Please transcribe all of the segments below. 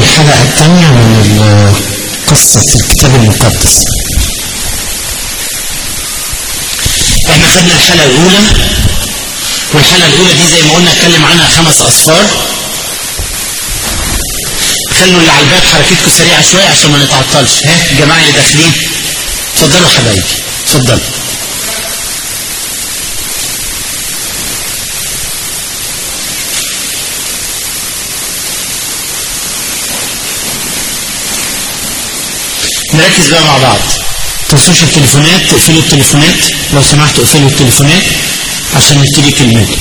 الحلقة الثانية من قصة الكتاب المقدس احنا خدنا الحلقة الأولى والحلقة الأولى دي زي ما قلنا اتكلم عنها خمس أصفار خلوا اللي على الباب حركتكم سريعة شوية عشان ما نتعطلش ها الجماعة اللي داخلين اتفضلوا حبايبي اتفضلوا نركز بقى مع بعض تنسوش التليفونات تقفلوا التليفونات لو سمحتوا اقفلوا التليفونات عشان نبتدي كلمات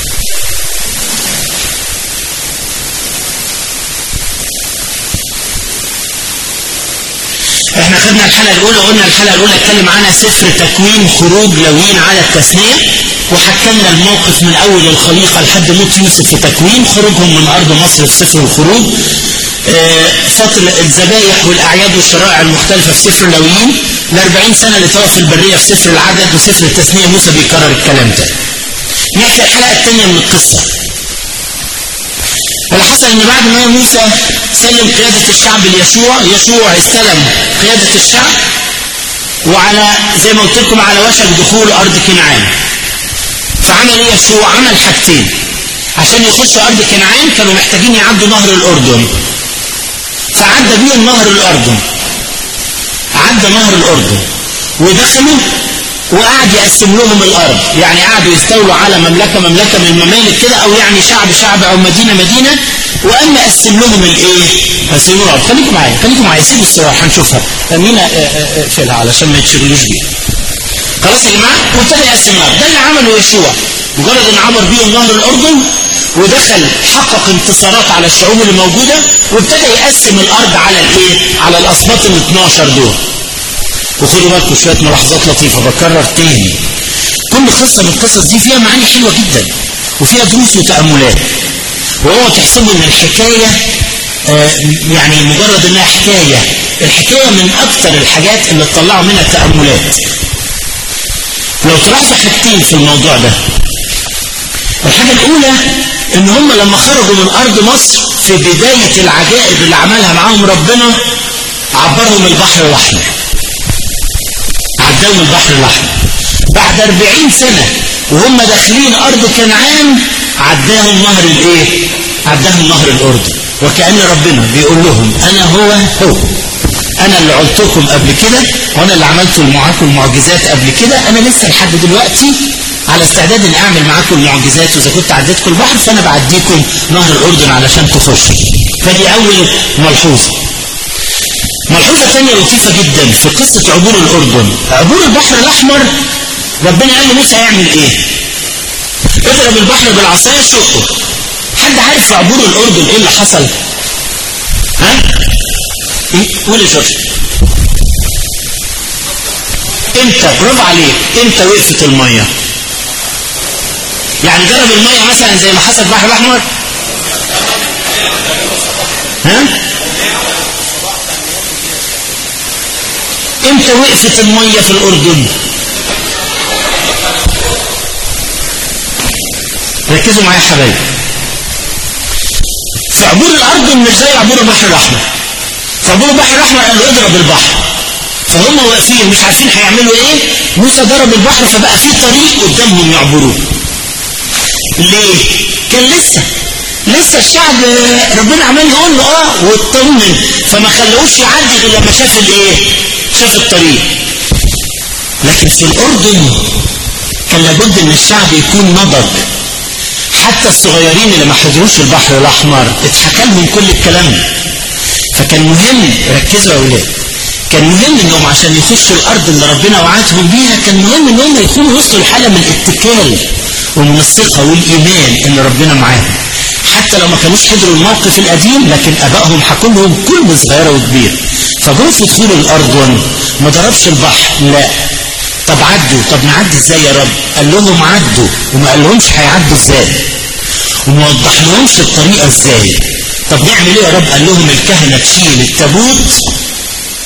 احنا خدنا الحلقة الأولى قلنا الحلقة الأولى اتكلم عنها سفر تكوين خروج لوين على التثنية وحكمنا الموقف من أول الخليقة لحد موت يوسف في تكوين خروجهم من أرض مصر في سفر الخروج فترة الذبائح والأعياد والشرائع المختلفة في سفر لويين ال 40 سنة اللي طوى في البرية في سفر العدد وسفر التثنية موسى بيكرر الكلام ده. نحكي الحلقة الثانية من القصة. اللي حصل إن بعد ما موسى سلم قيادة الشعب ليشوع، يشوع استلم قيادة الشعب وعلى زي ما قلت لكم على وشك دخول أرض كنعان. فعمل إيه يشوع؟ عمل حاجتين. عشان يخشوا أرض كنعان كانوا محتاجين يعدوا نهر الأردن. فعدى بيهم نهر الأردن عدى نهر الأردن ودخلوا وقعد يقسم لهم الأرض يعني قعدوا يستولوا على مملكة مملكة من الممالك كده أو يعني شعب شعب أو مدينة مدينة وأما قسم لهم الإيه؟ قسموا الأرض خليكم معايا خليكم معايا سيبوا الصور هنشوفها أمينة اقفلها علشان ما يتشغلوش بيها خلاص يا جماعة وابتدى يقسم الأرض ده اللي عمله يشوع مجرد إن عبر بيهم نهر الأردن ودخل حقق انتصارات على الشعوب اللي موجودة وابتدى يقسم الأرض على الإيه؟ على الأسباط ال 12 دول. وخدوا بالكم شوية ملاحظات لطيفة بكرر تاني. كل قصة من القصص دي فيها معاني حلوة جدا وفيها دروس وتأملات. وهو تحسبوا إن الحكاية آه يعني مجرد إنها حكاية، الحكاية من أكثر الحاجات اللي تطلعوا منها تأملات. لو تلاحظوا حاجتين في الموضوع ده الحاجة الأولى إن هم لما خرجوا من أرض مصر في بداية العجائب اللي عملها معاهم ربنا عبرهم البحر الأحمر. عداهم البحر الأحمر. بعد 40 سنة وهم داخلين أرض كنعان عداهم نهر الإيه؟ عداهم نهر الأردن. وكأن ربنا بيقول لهم أنا هو هو. أنا اللي قلتكم قبل كده وأنا اللي عملت معاكم المعجزات قبل كده أنا لسه لحد دلوقتي على استعداد ان اعمل معاكم المعجزات واذا كنت عديتكم البحر فانا بعديكم نهر الاردن علشان تخشوا فدي اول ملحوظه ملحوظه ثانيه لطيفه جدا في قصه عبور الاردن عبور البحر الاحمر ربنا قال لموسى يعمل ايه اضرب البحر بالعصايه شقه حد عارف في عبور الاردن ايه اللي حصل ها ايه قول يا جورج امتى برافو عليك امتى وقفت الميه يعني ضرب المية مثلا زي ما حصل في البحر الأحمر ها امتى وقفت المية في الأردن ركزوا معايا يا حبايبي في عبور الأردن مش زي عبور البحر الأحمر في عبور البحر الأحمر قالوا اضرب البحر فهم واقفين مش عارفين هيعملوا ايه موسى ضرب البحر فبقى في طريق قدامهم يعبروه ليه؟ كان لسه لسه الشعب ربنا عمال يقول له اه واطمن فما خلوش يعدي غير لما شاف الايه؟ شاف الطريق. لكن في الاردن كان لابد ان الشعب يكون نضج. حتى الصغيرين اللي ما حضروش البحر الاحمر اتحكى لهم كل الكلام ده. فكان مهم ركزوا يا اولاد كان مهم انهم عشان يخشوا الارض اللي ربنا وعدهم بيها كان مهم انهم يكونوا وصلوا لحاله من الاتكال ومن الثقة والإيمان إن ربنا معاهم حتى لو ما كانوش حضروا الموقف القديم لكن أبائهم حكوا لهم كل صغيرة وكبيرة فجم في دخول الأرض ما ضربش البحر لا طب عدوا طب نعدي ازاي يا رب قال لهم عدوا وما قال لهمش هيعدوا ازاي وما وضح لهمش الطريقة ازاي طب نعمل ايه يا رب قال لهم الكهنة تشيل التابوت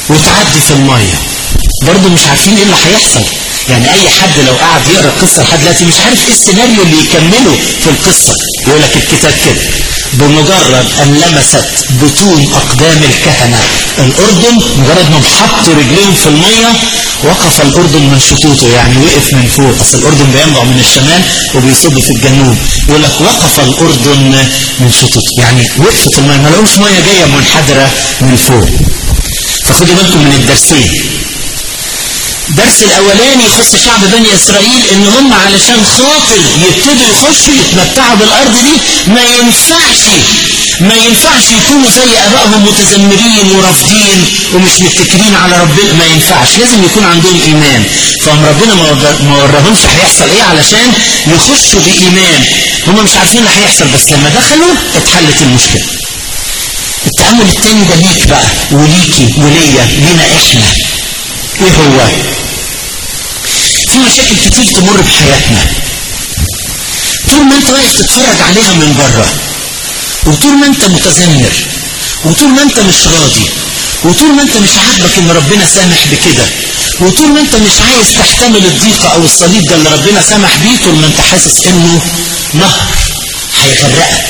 وتعدي في المية برضه مش عارفين ايه اللي هيحصل يعني اي حد لو قعد يقرا القصه لحد دلوقتي مش عارف ايه السيناريو اللي يكمله في القصه يقول لك الكتاب كده بمجرد ان لمست بطون اقدام الكهنه الاردن مجرد ما حطوا رجليهم في الميه وقف الاردن من شطوطه يعني وقف من فوق اصل الاردن بينبع من الشمال وبيصب في الجنوب يقول لك وقف الاردن من شطوطه يعني وقفت الميه ما لقوش ميه جايه منحدره من فوق فخدوا بالكم من الدرسين الدرس الاولاني يخص شعب بني اسرائيل ان هم علشان خاطر يبتدوا يخشوا يتمتعوا بالارض دي ما ينفعش ما ينفعش يكونوا زي ابائهم متذمرين ورافضين ومش متكلين على ربنا ما ينفعش لازم يكون عندهم ايمان فهم ربنا ما وراهمش هيحصل ايه علشان يخشوا بايمان هم مش عارفين اللي هيحصل بس لما دخلوا اتحلت المشكله التامل التاني ده ليك بقى وليكي وليا لينا احنا ايه هو في مشاكل كتير تمر بحياتنا طول ما انت واقف تتفرج عليها من بره وطول ما انت متذمر وطول ما انت مش راضي وطول ما انت مش عاجبك ان ربنا سامح بكده وطول ما انت مش عايز تحتمل الضيقة او الصليب ده اللي ربنا سامح بيه طول ما انت حاسس انه نهر هيغرقك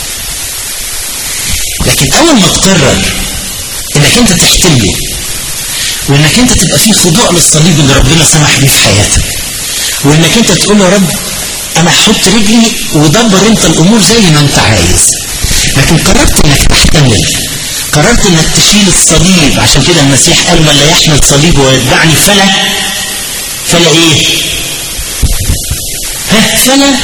لكن اول ما تقرر انك انت تحتمله وانك انت تبقى فيه خضوع للصليب اللي ربنا سمح بيه في حياتك وانك انت تقول يا رب انا هحط رجلي ودبر انت الامور زي ما انت عايز لكن قررت انك تحتمل قررت انك تشيل الصليب عشان كده المسيح قال من لا يحمل صليب ويتبعني فلا فلا ايه ها فلا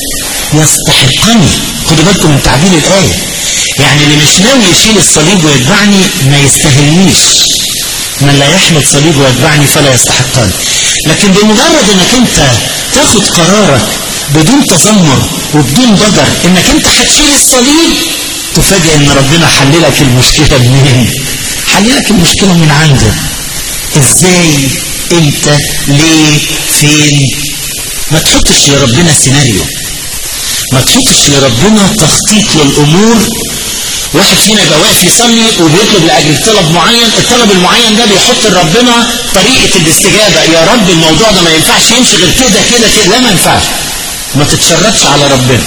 يستحقني خدوا بالكم من تعبير الايه يعني اللي مش ناوي يشيل الصليب ويتبعني ما يستاهلنيش من لا يحمل صليب ويتبعني فلا يستحقني لكن بمجرد انك انت تاخد قرارك بدون تذمر وبدون ضجر انك انت هتشيل الصليب تفاجئ ان ربنا حللك المشكلة منين حللك المشكلة من عنده ازاي انت ليه فين ما تحطش لربنا سيناريو ما تحطش لربنا تخطيط للامور واحد فينا يبقى واقف يصلي وبيطلب لاجل طلب معين الطلب المعين ده بيحط لربنا طريقه الاستجابه يا رب الموضوع ده ما ينفعش يمشي غير كده كده كده لا ما ينفعش ما تتشرطش على ربنا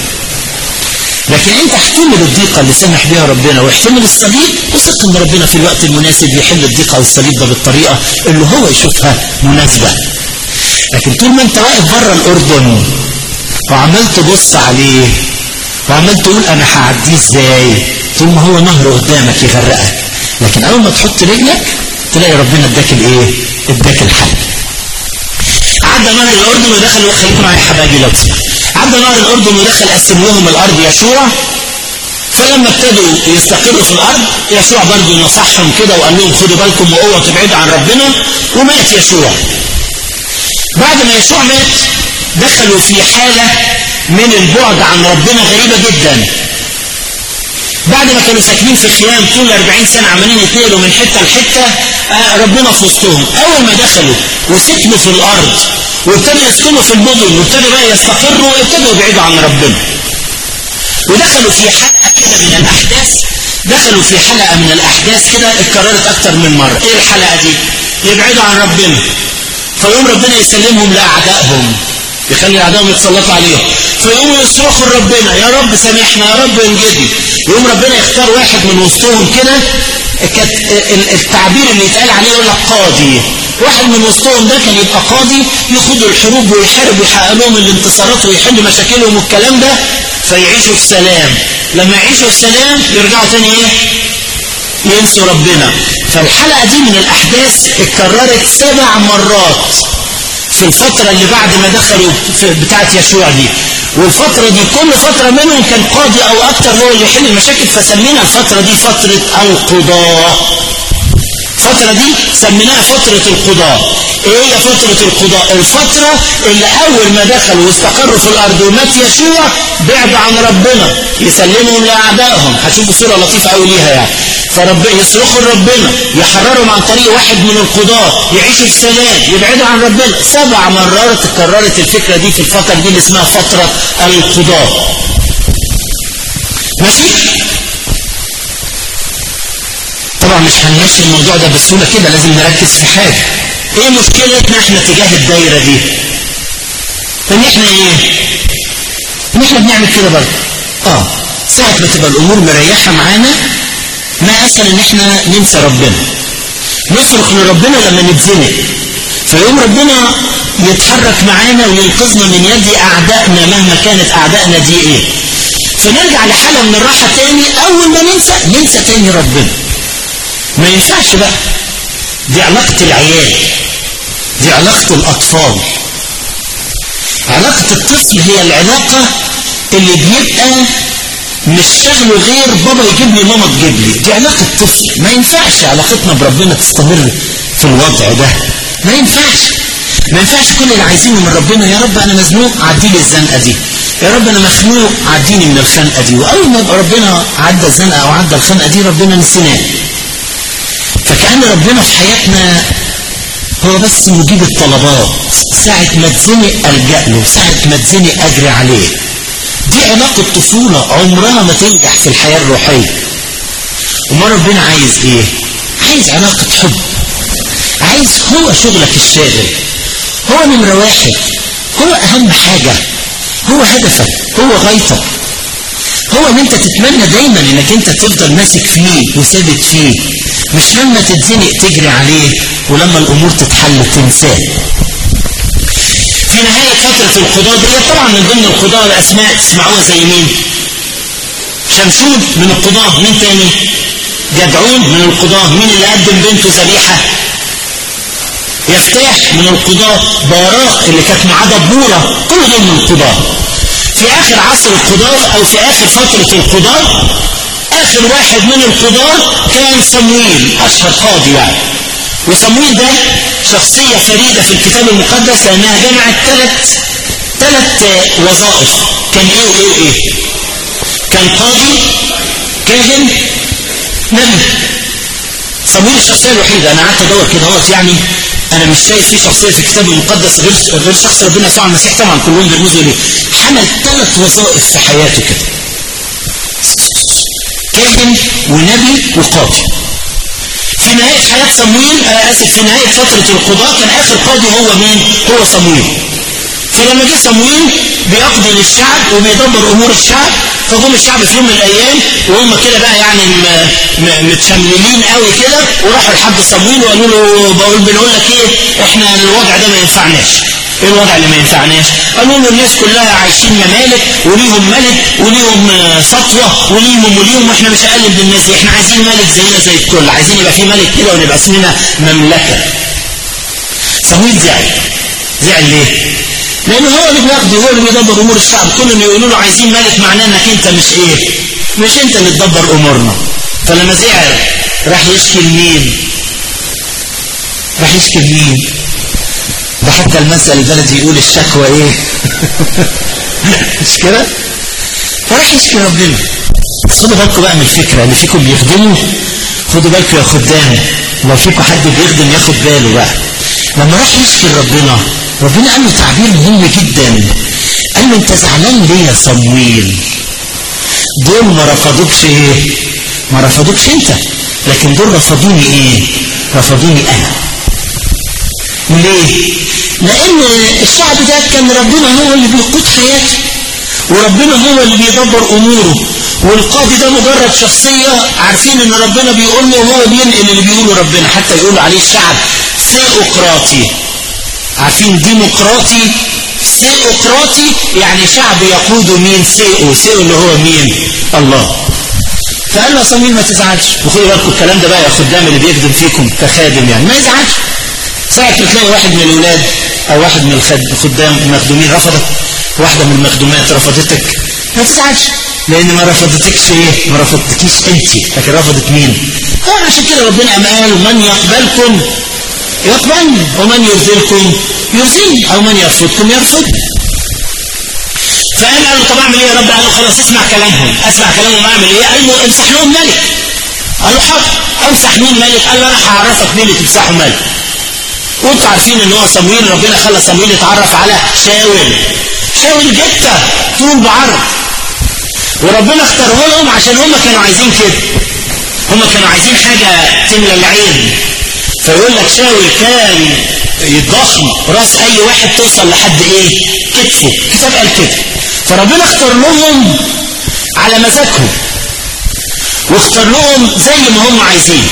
لكن انت احتمل الضيقة اللي سمح بها ربنا واحتمل الصليب وثق ان ربنا في الوقت المناسب يحل الضيقة والصليب ده بالطريقة اللي هو يشوفها مناسبة لكن طول ما انت واقف بره الاردن وعمال تبص عليه وعمال تقول انا هعديه ازاي طول ما هو نهر قدامك يغرقك لكن اول ما تحط رجلك تلاقي ربنا اداك الايه اداك الحل عدى نهر الاردن ودخل خليكم معايا يا حبايبي لو عدى نهر الاردن ودخل قسم لهم الارض يشوع فلما ابتدوا يستقروا في الارض يشوع برضه نصحهم كده وقال لهم خدوا بالكم واوعوا تبعدوا عن ربنا ومات يشوع بعد ما يشوع مات دخلوا في حالة من البعد عن ربنا غريبة جدا بعد ما كانوا ساكنين في خيام طول 40 سنة عمالين يتنقلوا من حتة لحتة آه ربنا في وسطهم أول ما دخلوا وسكنوا في الأرض وابتدوا يسكنوا في المدن وابتدوا بقى يستقروا ابتدوا يبعدوا عن ربنا ودخلوا في حلقة كده من الأحداث دخلوا في حلقة من الأحداث كده اتكررت أكتر من مرة إيه الحلقة دي؟ يبعدوا عن ربنا فيقوم ربنا يسلمهم لأعدائهم يخلي أعدائهم يتسلطوا عليهم فيقوموا يصرخوا لربنا يا رب سامحنا يا رب انجدني يقوم ربنا يختار واحد من وسطهم كده كانت التعبير اللي يتقال عليه يقول لك قاضي واحد من وسطهم ده كان يبقى قاضي يخوضوا الحروب ويحارب ويحقق لهم الانتصارات ويحل مشاكلهم والكلام ده فيعيشوا في سلام لما يعيشوا في سلام يرجعوا تاني ايه ينسوا ربنا فالحلقة دي من الأحداث اتكررت سبع مرات في الفترة اللي بعد ما دخلوا في بتاعة يشوع دي والفترة دي كل فترة منهم كان قاضي أو أكتر هو اللي يحل المشاكل فسمينا الفترة دي فترة القضاء الفترة دي سميناها فترة القضاء ايه هي فترة القضاء الفترة اللي اول ما دخلوا واستقروا في الارض ومات يشوع بعد عن ربنا يسلمهم لاعدائهم هتشوفوا صورة لطيفة قوي ليها يعني فرب يصرخوا لربنا يحررهم عن طريق واحد من القضاة يعيشوا في سلام يبعدوا عن ربنا سبع مرات اتكررت الفكرة دي في الفترة دي اللي اسمها فترة القضاء ماشي طب طبعا مش هنمشي الموضوع ده بسهوله كده لازم نركز في حاجه ايه مشكلتنا احنا تجاه الدايره دي ان احنا ايه ان احنا بنعمل كده برضه اه ساعه ما تبقى الامور مريحه معانا ما اسهل ان احنا ننسى ربنا نصرخ لربنا لما نتزنق فيقوم ربنا يتحرك معانا وينقذنا من يد اعدائنا مهما كانت اعدائنا دي ايه فنرجع لحالة من الراحة تاني اول ما ننسى ننسى تاني ربنا ما ينفعش بقى دي علاقة العيال دي علاقة الاطفال علاقة الطفل هي العلاقة اللي بيبقى مش شغله غير بابا يجيب لي ماما تجيب لي دي علاقة طفل ما ينفعش علاقتنا بربنا تستمر في الوضع ده ما ينفعش ما ينفعش كل اللي عايزينه من ربنا يا رب انا مزنوق عدي لي الزنقه دي يا رب انا مخنوق عديني من الخنقه دي واول ما يبقى ربنا عدى الزنقه او عدى الخنقه دي ربنا نسيناه فكان ربنا في حياتنا هو بس مجيب الطلبات ساعة ما تزنق ألجأ له ساعة ما تزنق أجري عليه دي علاقة طفولة عمرها ما تنجح في الحياة الروحية وما ربنا عايز ايه عايز علاقة حب عايز هو شغلك الشاغل هو نمرة واحد هو أهم حاجة هو هدفك هو غايتك هو ان انت تتمنى دايما انك انت تفضل ماسك فيه وثابت فيه مش لما تتزنق تجري عليه ولما الامور تتحل تنساه في نهاية فترة القضاء دي طبعا من ضمن القضاء الاسماء تسمعوها زي مين شمشون من القضاء مين تاني جدعون من القضاء مين اللي قدم بنته ذبيحة يفتاح من القضاة باراق اللي كانت معاه دبورة كل دول من القضاة في آخر عصر القضاة أو في آخر فترة القضاة آخر واحد من القضاة كان صمويل أشهر قاضي يعني وصمويل ده شخصية فريدة في الكتاب المقدس لأنها جمعت ثلاث ثلاث وظائف كان إيه وإيه وإيه كان قاضي كاهن نبي صمويل الشخصية الوحيدة أنا قعدت أدور كده اهوت يعني أنا مش شايف في شخصية في الكتاب المقدس غير غير شخص ربنا يسوع المسيح طبعا كلهم بيرمزوا ليه حمل ثلاث وظائف في حياته كده كاهن ونبي وقاضي في نهاية حياة صمويل آه آسف في نهاية فترة القضاء كان آخر قاضي هو مين؟ هو صمويل فلما جه صمويل بيقضي للشعب وبيدبر امور الشعب فجم الشعب في يوم من الايام وهم كده بقى يعني متشملين قوي كده وراحوا لحد صمويل وقالوا له بقول بنقول لك ايه احنا الوضع ده ما ينفعناش ايه الوضع اللي ما ينفعناش قالوا له الناس كلها عايشين ممالك وليهم ملك وليهم سطوه وليهم وليهم واحنا مش اقل من الناس دي احنا عايزين ملك زينا زي الكل عايزين يبقى في ملك كده ونبقى اسمنا مملكه صمويل زعل زعل ليه لان هو اللي بيقضي هو اللي بيدبر امور الشعب كل اللي يقولوا له عايزين ملك معناه انك انت مش ايه مش انت اللي تدبر امورنا فلما زعل راح يشكي لمين راح يشكي لمين ده حتى المثل البلدي يقول الشكوى ايه مش كده فراح يشكي ربنا بس خدوا بالكم بقى من الفكره اللي فيكم بيخدموا خدوا بالكم يا خدام لو فيكم حد بيخدم ياخد باله بقى لما راح يشكي لربنا ربنا قال له تعبير مهم جدا قال له انت زعلان ليه يا صمويل دول ما رفضوكش ايه ما رفضوكش انت لكن دول رفضوني ايه رفضوني انا ليه لان الشعب ده كان ربنا هو اللي بيقود حياته وربنا هو اللي بيدبر اموره والقاضي ده مجرد شخصية عارفين ان ربنا بيقول له وهو بينقل اللي بيقوله ربنا حتى يقول عليه الشعب ثيوقراطي عارفين ديمقراطي ثيوقراطي يعني شعب يقود مين ثيو ثيو اللي هو مين الله فقال له صميم ما تزعلش وخدوا بالكم الكلام ده بقى يا خدام اللي بيخدم فيكم كخادم يعني ما يزعلش ساعة ما تلاقي واحد من الأولاد أو واحد من الخدام المخدومين رفضك واحدة من المخدومات رفضتك ما تزعلش لأن ما رفضتكش إيه؟ ما رفضتكيش أنت لكن رفضت مين؟ طبعا عشان كده ربنا قال من يقبلكم يقبلني ومن يرزلكم يرزلني أو من يرفضكم يرفض فقال له طب اعمل ايه يا رب قال له خلاص اسمع كلامهم اسمع كلامهم اعمل ايه قال له امسح لهم ملك قال له حاضر امسح مين ملك قال له انا هعرفك مين اللي تمسحه ملك وانتوا عارفين ان هو صمويل ربنا خلى صمويل يتعرف على شاول شاول جته طول بعرض وربنا اختاره لهم عشان هم كانوا عايزين كده هم كانوا عايزين حاجة تملى العين فيقول لك شاول كان ضخم راس اي واحد توصل لحد ايه كتفه كتاب قال كده فربنا اختار لهم على مزاجهم واختار لهم زي ما هم عايزين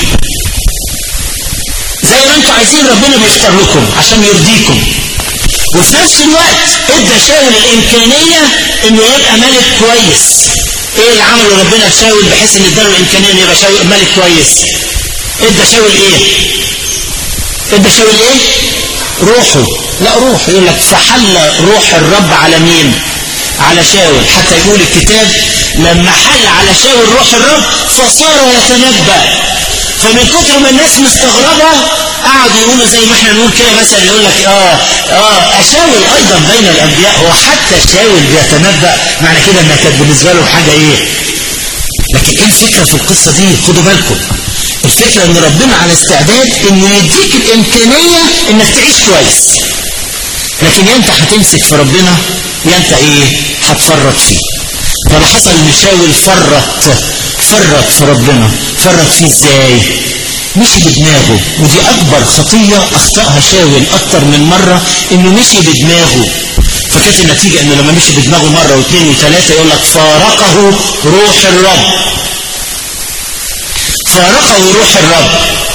زي ما انتوا عايزين ربنا بيختار لكم عشان يرضيكم وفي نفس الوقت ادى شاول الامكانيه انه يبقى ملك كويس ايه اللي عمله ربنا لشاول بحيث ان اداله الامكانيه انه يبقى شاول ملك كويس ادى شاول ايه ادى شاول ايه روحه لا روح يقول لك فحل روح الرب على مين على شاول حتى يقول الكتاب لما حل على شاول روح الرب فصار يتنبأ فمن كتر ما الناس مستغربة قعدوا يقولوا زي ما احنا نقول كده مثلا يقول لك اه اه شاول ايضا بين الانبياء هو حتى شاول بيتنبأ معنى كده انها كانت بالنسبة له حاجة ايه لكن ايه الفكرة في القصة دي خدوا بالكم الفكرة ان ربنا على استعداد انه يديك الامكانية انك تعيش كويس لكن يا انت هتمسك في ربنا يا انت ايه هتفرط فيه فاللي حصل ان شاول فرط فرط في ربنا فرط فيه ازاي مشي بدماغه ودي اكبر خطية اخطأها شاول اكتر من مرة انه مشي بدماغه فكانت النتيجة انه لما مشي بدماغه مرة واثنين وثلاثة يقول لك فارقه روح الرب فارقه روح الرب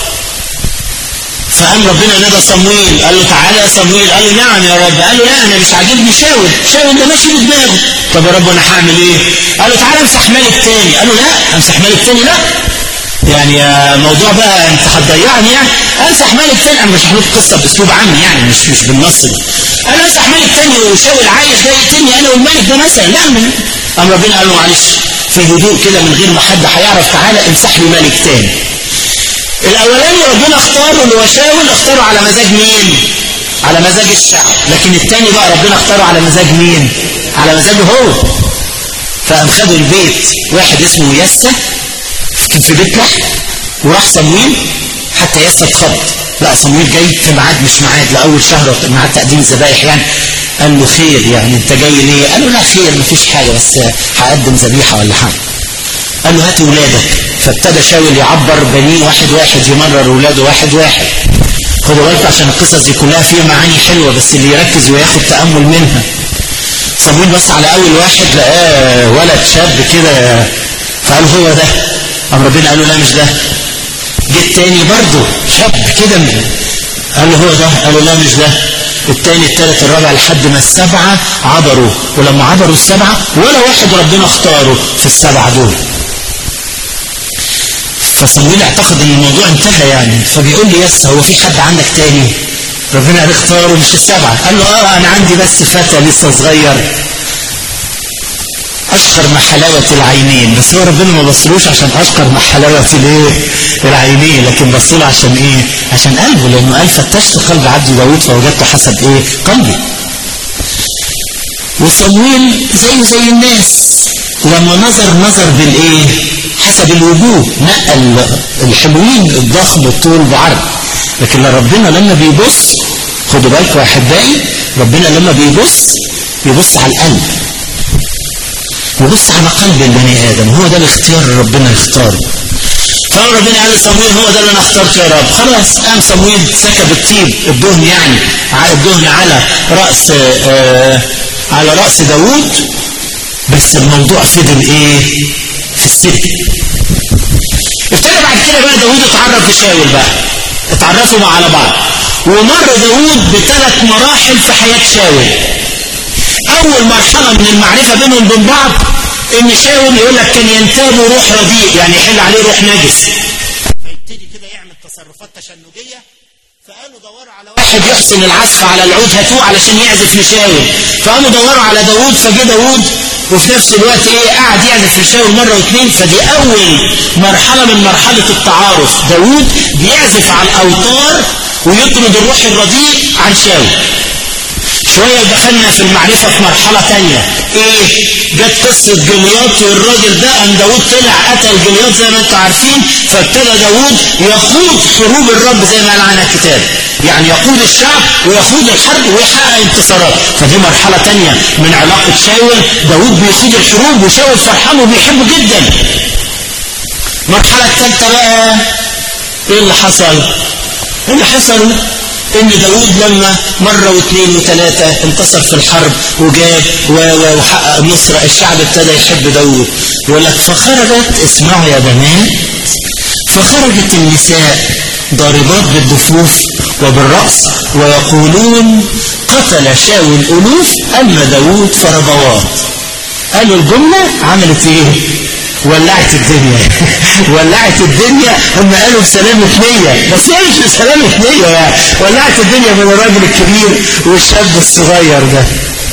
فقام ربنا نادى صمويل قال له تعالى يا صمويل قال له نعم يا رب قال له لا انا مش عاجبني شاول شاول ده ماشي بدماغه طب يا رب انا هعمل ايه قال له تعالى امسح ملك تاني قال له لا امسح ملك تاني لا يعني موضوع بقى انت هتضيعني يعني امسح ملك تاني انا بشرح لكم قصه باسلوب عام يعني مش مش بالنص ده قال له امسح ملك تاني وشاول عايز ده يقتلني انا والملك ده مثلا لا من قام ربنا قال له معلش في هدوء كده من غير ما حد هيعرف تعالى امسح لي ملك تاني الاولاني ربنا اختاره اللي هو شاول اختاره على مزاج مين على مزاج الشعب لكن التاني بقى ربنا اختاره على مزاج مين على مزاجه هو فقام خدوا البيت واحد اسمه يسى كان في بيت لحم وراح صمويل حتى يسى اتخض لا صمويل جاي في ميعاد مش ميعاد لاول شهر ميعاد تقديم الذبايح يعني قال له خير يعني انت جاي ليه قال له لا خير مفيش حاجه بس هقدم ذبيحه ولا حاجه قال له هات ولادك فابتدى شاول يعبر بنيه واحد واحد يمرر ولاده واحد واحد خدوا بالكم عشان القصص دي كلها فيها معاني حلوه بس اللي يركز وياخد تامل منها صمويل بس على اول واحد لقاه ولد شاب كده فقال هو ده قام ربنا قال له لا مش ده جه التاني برضه شاب كده قال له هو ده قال له لا مش ده التاني التالت الرابع لحد ما السبعة عبروا ولما عبروا السبعة ولا واحد ربنا اختاره في السبعة دول فصمويل اعتقد ان الموضوع انتهى يعني فبيقول لي يس هو في حد عندك تاني ربنا قال اختاره مش السبعة قال له اه انا عندي بس فتى لسه صغير اشقر مع حلاوة العينين بس هو ربنا ما بصلوش عشان اشقر مع حلاوة الايه العينين لكن بصله عشان ايه عشان قلبه لانه قال فتشت قلب عبد داود فوجدته حسب ايه قلبي وصمويل زيه زي الناس لما نظر نظر بالايه حسب الوجوه نقى الحلوين الضخم الطول بعرض لكن ربنا لما بيبص خدوا بالكم يا احبائي ربنا لما بيبص بيبص على القلب يبص على قلب البني ادم هو ده الاختيار اللي ربنا يختاره فقال ربنا قال لصمويل هو ده اللي انا اخترته يا رب خلاص قام صمويل سكب الطيب الدهن يعني الدهن على راس آه على راس داوود بس الموضوع فضل ايه في السر ابتدى بعد كده بقى داوود اتعرف لشاول بقى اتعرفوا على بعض ومر داوود بثلاث مراحل في حياه شاول اول مرحله من المعرفه بينهم وبين بعض ان شاول يقول لك كان ينتاب روح رديء يعني يحل عليه روح نجس فيبتدي كده يعمل تصرفات تشنجيه فقالوا دوروا على واحد يحسن العزف على العود هاتوه علشان يعزف لشاول فقاموا دوروا على داوود فجه داوود وفي نفس الوقت ايه قعد يعزف لشاول مره واثنين فدي اول مرحله من مرحله التعارف داوود بيعزف على الاوتار ويطرد الروح الرديء عن شاول شوية دخلنا في المعرفة في مرحلة تانية ايه جت قصة جلياط والراجل ده قام داود طلع قتل جلياط زي ما انتم عارفين فابتدى داود يقود حروب الرب زي ما قال عنها الكتاب يعني يقود الشعب ويخوض الحرب ويحقق انتصارات فدي مرحلة تانية من علاقة شاول داود بيخوض الحروب وشاول فرحان وبيحبه جدا المرحلة الثالثة بقى ايه اللي حصل ايه اللي حصل ان داود لما مرة واثنين وثلاثة انتصر في الحرب وجاب وحقق نصر الشعب ابتدى يحب داود يقول لك فخرجت اسمعوا يا بنات فخرجت النساء ضاربات بالدفوف وبالرأس ويقولون قتل شاول الألوف أما داود فربوات قالوا الجملة عملت ايه ولعت الدنيا ولعت الدنيا هم قالوا بسلامة نية بس هي مش بسلامة نية يعني ولعت الدنيا من الراجل الكبير والشاب الصغير ده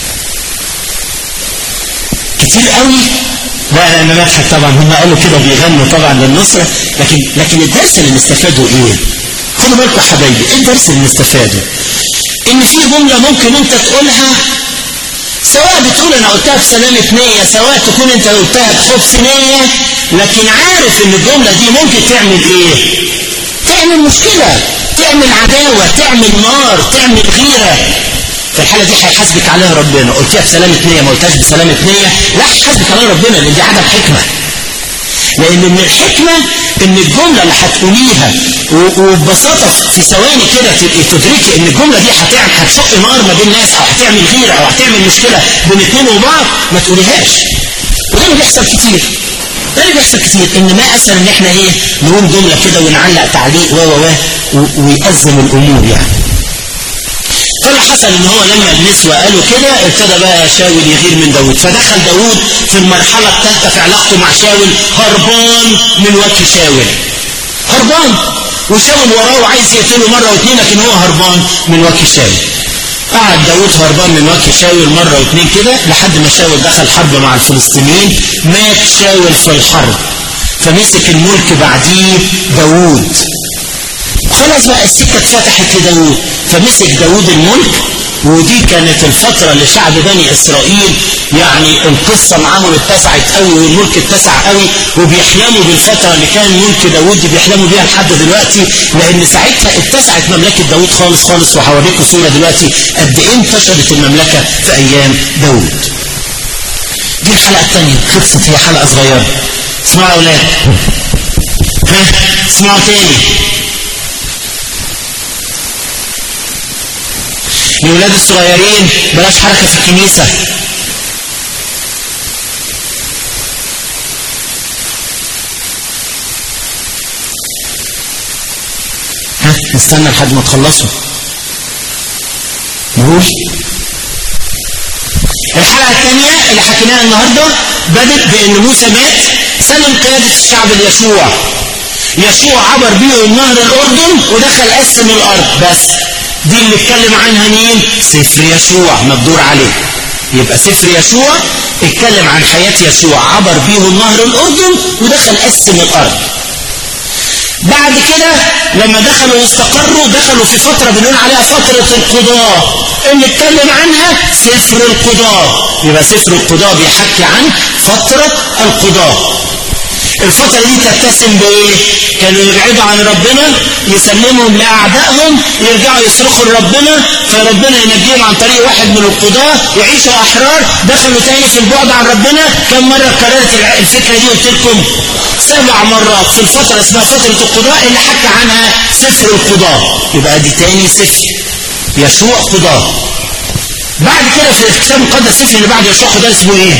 كتير قوي لا انا بضحك طبعا هم قالوا كده بيغنوا طبعا للنصرة لكن لكن الدرس اللي نستفاده ايه خدوا بالكم يا حبايبي ايه الدرس اللي نستفاده ان في جملة ممكن انت تقولها سواء بتقول انا قلتها بسلامة نية سواء تكون انت قلتها بخبث نية لكن عارف ان الجملة دي ممكن تعمل ايه تعمل مشكلة تعمل عداوة تعمل نار تعمل غيرة في الحالة دي هيحاسبك عليها ربنا قلتها بسلامة نية ما قلتهاش بسلامة نية لا هيحاسبك عليها ربنا لان دي عدم حكمة لان من الحكمة ان الجملة اللي هتقوليها وببساطة في ثواني كده تبقي تدركي ان الجملة دي هتعمل هتشق نار ما بين ناس او هتعمل غيرة او هتعمل مشكلة بين اتنين وبعض ما تقوليهاش وده اللي بيحصل كتير ده اللي بيحصل كتير ان ما اسهل ان احنا ايه نقول جملة كده ونعلق تعليق و و و ويأزم الامور يعني فاللي حصل ان هو لما النسوة قالوا كده ابتدى بقى شاول يغير من داود فدخل داود في المرحلة الثالثة في علاقته مع شاول هربان من وجه شاول هربان وشاول وراه وعايز يقتله مرة واثنين لكن هو هربان من وجه شاول قعد داود هربان من وجه شاول مرة واثنين كده لحد ما شاول دخل حرب مع الفلسطينيين مات شاول في الحرب فمسك الملك بعديه داود خلاص بقى السكة اتفتحت لداود فمسك داود الملك ودي كانت الفترة لشعب بني إسرائيل يعني القصة معاهم اتسعت قوي والملك اتسع قوي وبيحلموا بالفترة اللي كان ملك داود بيحلموا بيها لحد دلوقتي لأن ساعتها اتسعت مملكة داود خالص خالص وهوريكم صورة دلوقتي قد إيه انتشرت المملكة في أيام داود دي الحلقة الثانية خلصت هي حلقة صغيرة اسمعوا يا أولاد ها اسمعوا تاني الولاد الصغيرين بلاش حركة في الكنيسة ها نستنى لحد ما تخلصوا نقول الحلقة الثانية اللي حكيناها النهاردة بدت بأن موسى مات سلم قيادة الشعب ليشوع يشوع عبر بيهم نهر الأردن ودخل قسم الأرض بس دي اللي اتكلم عنها مين سفر يشوع مقدور عليه يبقى سفر يشوع اتكلم عن حياة يشوع عبر بيهم نهر الأردن ودخل قسم الأرض بعد كده لما دخلوا واستقروا دخلوا في فترة بنقول عليها فترة القضاء اللي اتكلم عنها سفر القضاء يبقى سفر القضاء بيحكي عن فترة القضاء الفترة دي تتسم بإيه؟ كانوا يبعدوا عن ربنا يسلمهم لأعدائهم يرجعوا يصرخوا لربنا فربنا ينجيهم عن طريق واحد من القضاة يعيشوا أحرار دخلوا تاني في البعد عن ربنا كم مرة كررت الفكرة دي قلت لكم سبع مرات في الفترة اسمها فترة القضاء اللي حكى عنها سفر القضاء يبقى دي تاني سفر يشوع قضاء بعد كده في الكتاب المقدس السفر اللي بعد يشوع قضاء اسمه ايه؟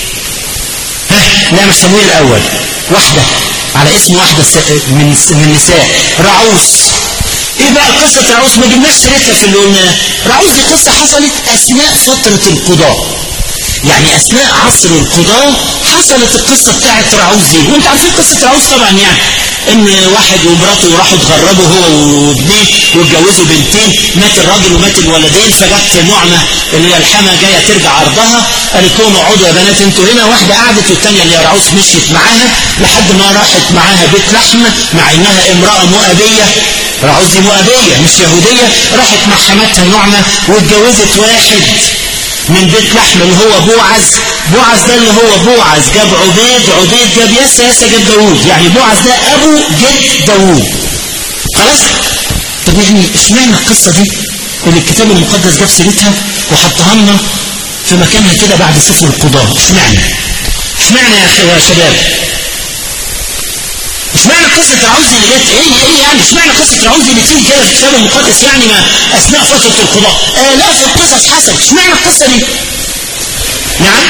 ها لا مش صمويل الأول واحدة على اسم واحدة من من النساء رعوس ايه بقى قصة رعوس ما جبناش سيرتها في اللي قلناه رعوس دي قصة حصلت اثناء فترة القضاء يعني اثناء عصر القضاء حصلت القصة بتاعت رعوس دي وانت عارفين قصة رعوس طبعا يعني ان واحد ومراته راحوا اتغربوا هو وابنيه واتجوزوا بنتين مات الراجل ومات الولدين فجت نعمة اللي هي الحما جاية ترجع ارضها قالت لهم اقعدوا يا بنات انتوا هنا واحدة قعدت والتانية اللي هي رعوس مشيت معاها لحد ما راحت معاها بيت لحم مع انها امرأة مؤبية رعوس دي مؤبية مش يهودية راحت مع حماتها نعمة واتجوزت واحد من بيت لحم اللي هو بوعز بوعز ده اللي هو بوعز جاب عبيد عبيد جاب يسا يسا جاب داوود يعني بوعز ده ابو جد داوود خلاص طب يعني اشمعنى القصة دي اللي الكتاب المقدس جاب سيرتها وحطها لنا في مكانها كده بعد سفر القضاء اشمعنى اشمعنى يا اخي يا شباب اشمعنى قصة رعوز اللي جت ايه ايه يعني اشمعنى قصة رعوز اللي تيجي كده في الكتاب المقدس يعني ما اثناء فترة القضاء الاف القصص حصلت اشمعنى القصة دي؟ نعم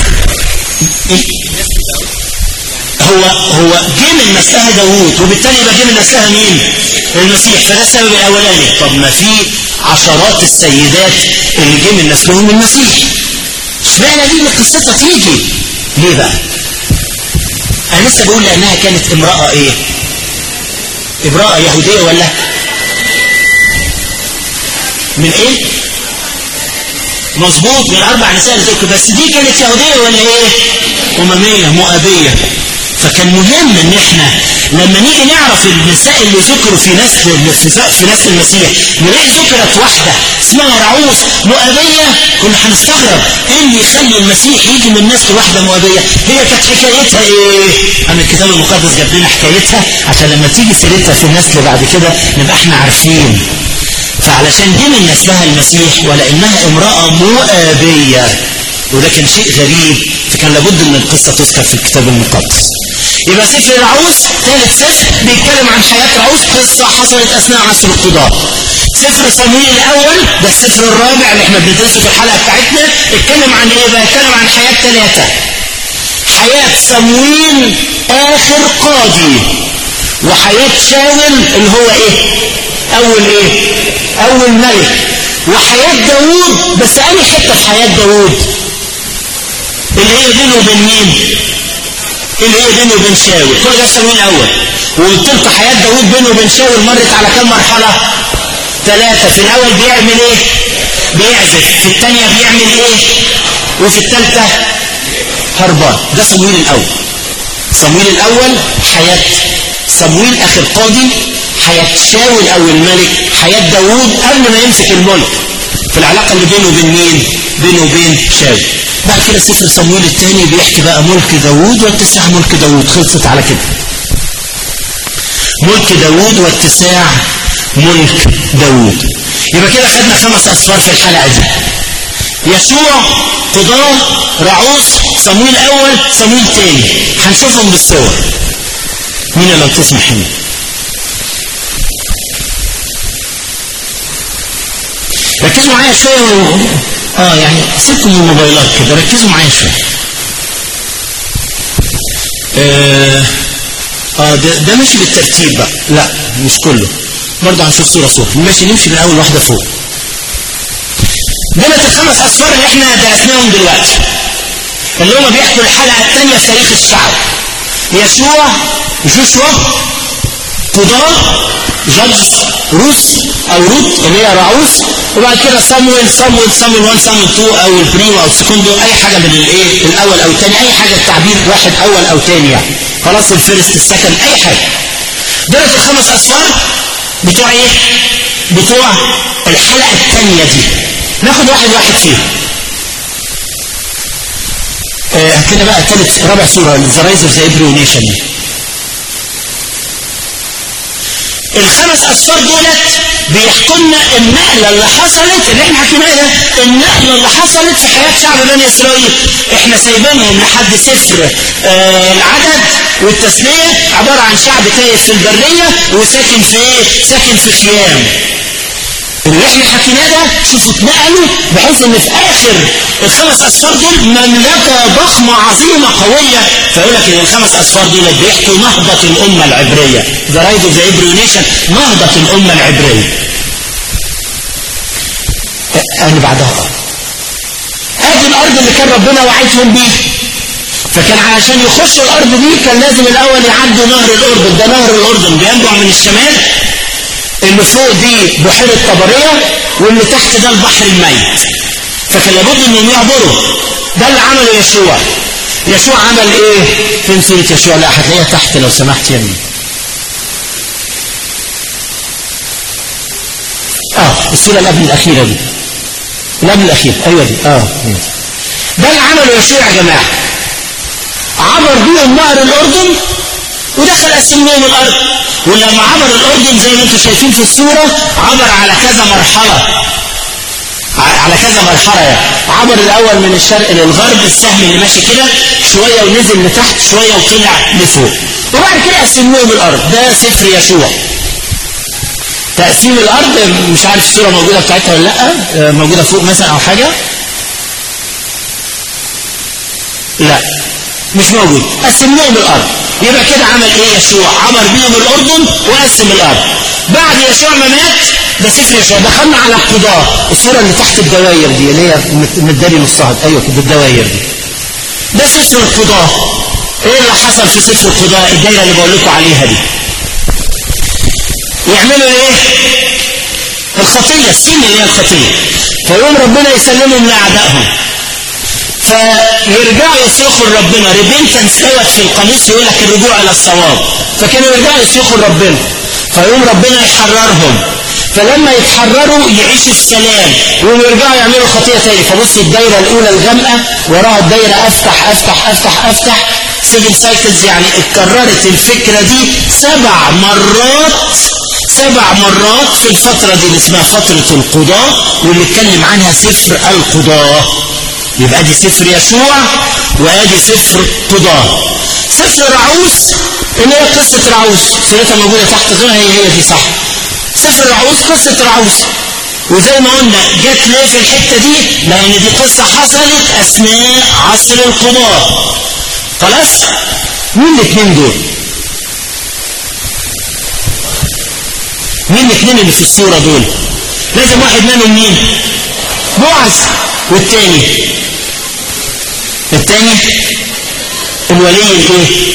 هو هو جه من نسلها داوود وبالتالي يبقى جه من نسلها مين؟ المسيح فده السبب الاولاني طب ما في عشرات السيدات اللي جه من نسلهم المسيح اشمعنى دي اللي قصتها تيجي؟ ليه بقى؟ انا لسه بقول لانها كانت امراه ايه؟ امراه يهوديه ولا؟ من ايه؟ مظبوط من اربع نساء ذكر بس دي كانت يهوديه ولا ايه؟ امميه مؤابيه فكان مهم ان احنا لما نيجي نعرف النساء اللي ذكروا في نسل في نسل المسيح نلاقي ذكرت واحده اسمها رعوس مؤابيه كنا هنستغرب ايه اللي يخلي المسيح يجي من نسل واحده مؤابيه هي كانت حكايتها ايه؟ انا الكتاب المقدس جاب لنا حكايتها عشان لما تيجي سيرتها في النسل بعد كده نبقى احنا عارفين فعلشان دي من نسلها المسيح ولانها امراه مؤابيه وده كان شيء غريب فكان لابد ان القصه تذكر في الكتاب المقدس يبقى سفر العوز ثالث سفر بيتكلم عن حياة عوز قصة حصلت أثناء عصر القضاء سفر صمويل الأول ده السفر الرابع اللي احنا بندرسه في الحلقة بتاعتنا اتكلم عن ايه بقى اتكلم عن حياة ثلاثة حياة صمويل آخر قاضي وحياة شاول اللي هو ايه أول ايه أول ملك وحياة داوود بس أنهي حتة في حياة داوود اللي هي بينه وبين مين اللي هي بينه وبين شاول كل ده صمويل الاول وقلت لكم حياه داوود بينه وبين شاول مرت على كم مرحله ثلاثه في الاول بيعمل ايه بيعزف في الثانيه بيعمل ايه وفي الثالثه هربان ده صمويل الاول صمويل الاول حياه صمويل اخر قاضي حياه شاول او الملك حياه داوود قبل ما يمسك الملك في العلاقه اللي بينه وبين مين بينه وبين شاول بعد كده سفر صمويل الثاني بيحكي بقى ملك داوود واتساع ملك داوود خلصت على كده ملك داوود واتساع ملك داوود يبقى كده خدنا خمس أسفار في الحلقة دي يسوع قضاة رعوس صمويل أول صمويل تاني هنشوفهم بالصور مين اللي تسمح هنا ركزوا معايا شوية و... اه يعني سيبكم من الموبايلات كده ركزوا معايا شوية اه, آه ده, ده ماشي بالترتيب بقى لا مش كله برضه هنشوف صورة صورة ماشي نمشي من أول واحدة فوق دولت الخمس أسفار اللي احنا درسناهم دلوقتي اللي هم بيحكوا الحلقة الثانية في تاريخ الشعب يسوع جوشوا قضاة جادج روس او روت اللي هي رعوس وبعد كده صامويل صامويل صامويل 1 صامويل 2 او البريمو او السكوندو اي حاجه من الايه الاول او الثاني اي حاجه التعبير واحد اول او ثاني يعني خلاص الفيرست السكند اي حاجه دولت الخمس اسفار بتوع ايه؟ بتوع الحلقه الثانيه دي ناخد واحد واحد فيهم هات لنا بقى ثالث رابع صوره ذا رايز اوف ذا ابريو نيشن الخمس اسفار دولت بيحكوا لنا النقله اللي حصلت اللي احنا حكيناها ده النقله اللي حصلت في حياه شعب بني اسرائيل احنا سايبينهم لحد سفر آه العدد والتثنيه عباره عن شعب تايه في البريه وساكن في ايه؟ ساكن في خيام اللي احنا حكيناه ده شوفوا اتنقلوا بحيث ان في اخر الخمس اسفار دول مملكه ضخمه عظيمه قويه فيقول لك ان الخمس اسفار دول بيحكوا نهضه الامه العبريه ذا رايد اوف ذا ابريو نيشن نهضه الامه العبريه اللي بعدها ادي الارض اللي كان ربنا وعدهم بيها فكان علشان يخشوا الارض دي كان لازم الاول يعدوا نهر الاردن ده نهر الاردن بينبع من الشمال اللي فوق دي بحيرة طبرية واللي تحت ده البحر الميت فكان لابد انهم يعبروا ده اللي عمله يشوع يشوع عمل ايه فين سورة يشوع لا هتلاقيها تحت لو سمحت يا مين اه السورة اللي قبل الاخيرة دي اللي قبل الاخيرة ايوه دي اه ده اللي عمله يشوع يا جماعة عبر بيهم نهر الاردن ودخل قسم لهم الارض ولما عبر الاردن زي ما انتم شايفين في الصوره عبر على كذا مرحله ع- على كذا مرحلة يعني عبر الأول من الشرق للغرب السهم اللي ماشي كده شوية ونزل لتحت شوية وطلع لفوق وبعد كده قسموهم الأرض ده سفر يشوع تقسيم الأرض مش عارف الصورة موجودة بتاعتها ولا لأ آه، موجودة فوق مثلا أو حاجة لا مش موجود قسم لهم الارض يبقى كده عمل ايه يشوع عبر بيهم الاردن وقسم الارض بعد يشوع ما مات ده سفر يشوع دخلنا على القضاء الصوره اللي تحت الدواير دي اللي هي مت- متداري نصها ايوه كده الدواير دي ده سفر القضاء ايه اللي حصل في سفر القضاء الدايره اللي بقول لكم عليها دي يعملوا ايه الخطيه السن اللي هي الخطيه فيقوم ربنا يسلمهم لاعدائهم فيرجعوا يصرخوا لربنا ريبنتنس دوت في القميص يقول لك الرجوع الى الصواب فكانوا يرجعوا يصرخوا لربنا فيقوم ربنا يحررهم فلما يتحرروا يعيشوا السلام ويرجعوا يعملوا خطيه تاني فبص الدايره الاولى الغامقه وراها الدايره افتح افتح افتح افتح سيفن سايكلز يعني اتكررت الفكره دي سبع مرات سبع مرات في الفترة دي اللي اسمها فترة القضاء واللي اتكلم عنها سفر القضاء يبقى دي سفر يشوع وادي سفر قضاء سفر رعوس اللي هي قصة رعوس سيرتها موجودة تحت غير هي هي دي صح سفر رعوس قصة رعوس وزي ما قلنا جت ليه في الحتة دي لأن دي قصة حصلت أثناء عصر القضاء خلاص مين الاثنين دول مين الاثنين اللي في الصورة دول لازم واحد منهم مين بوعز والتاني التاني الولي الايه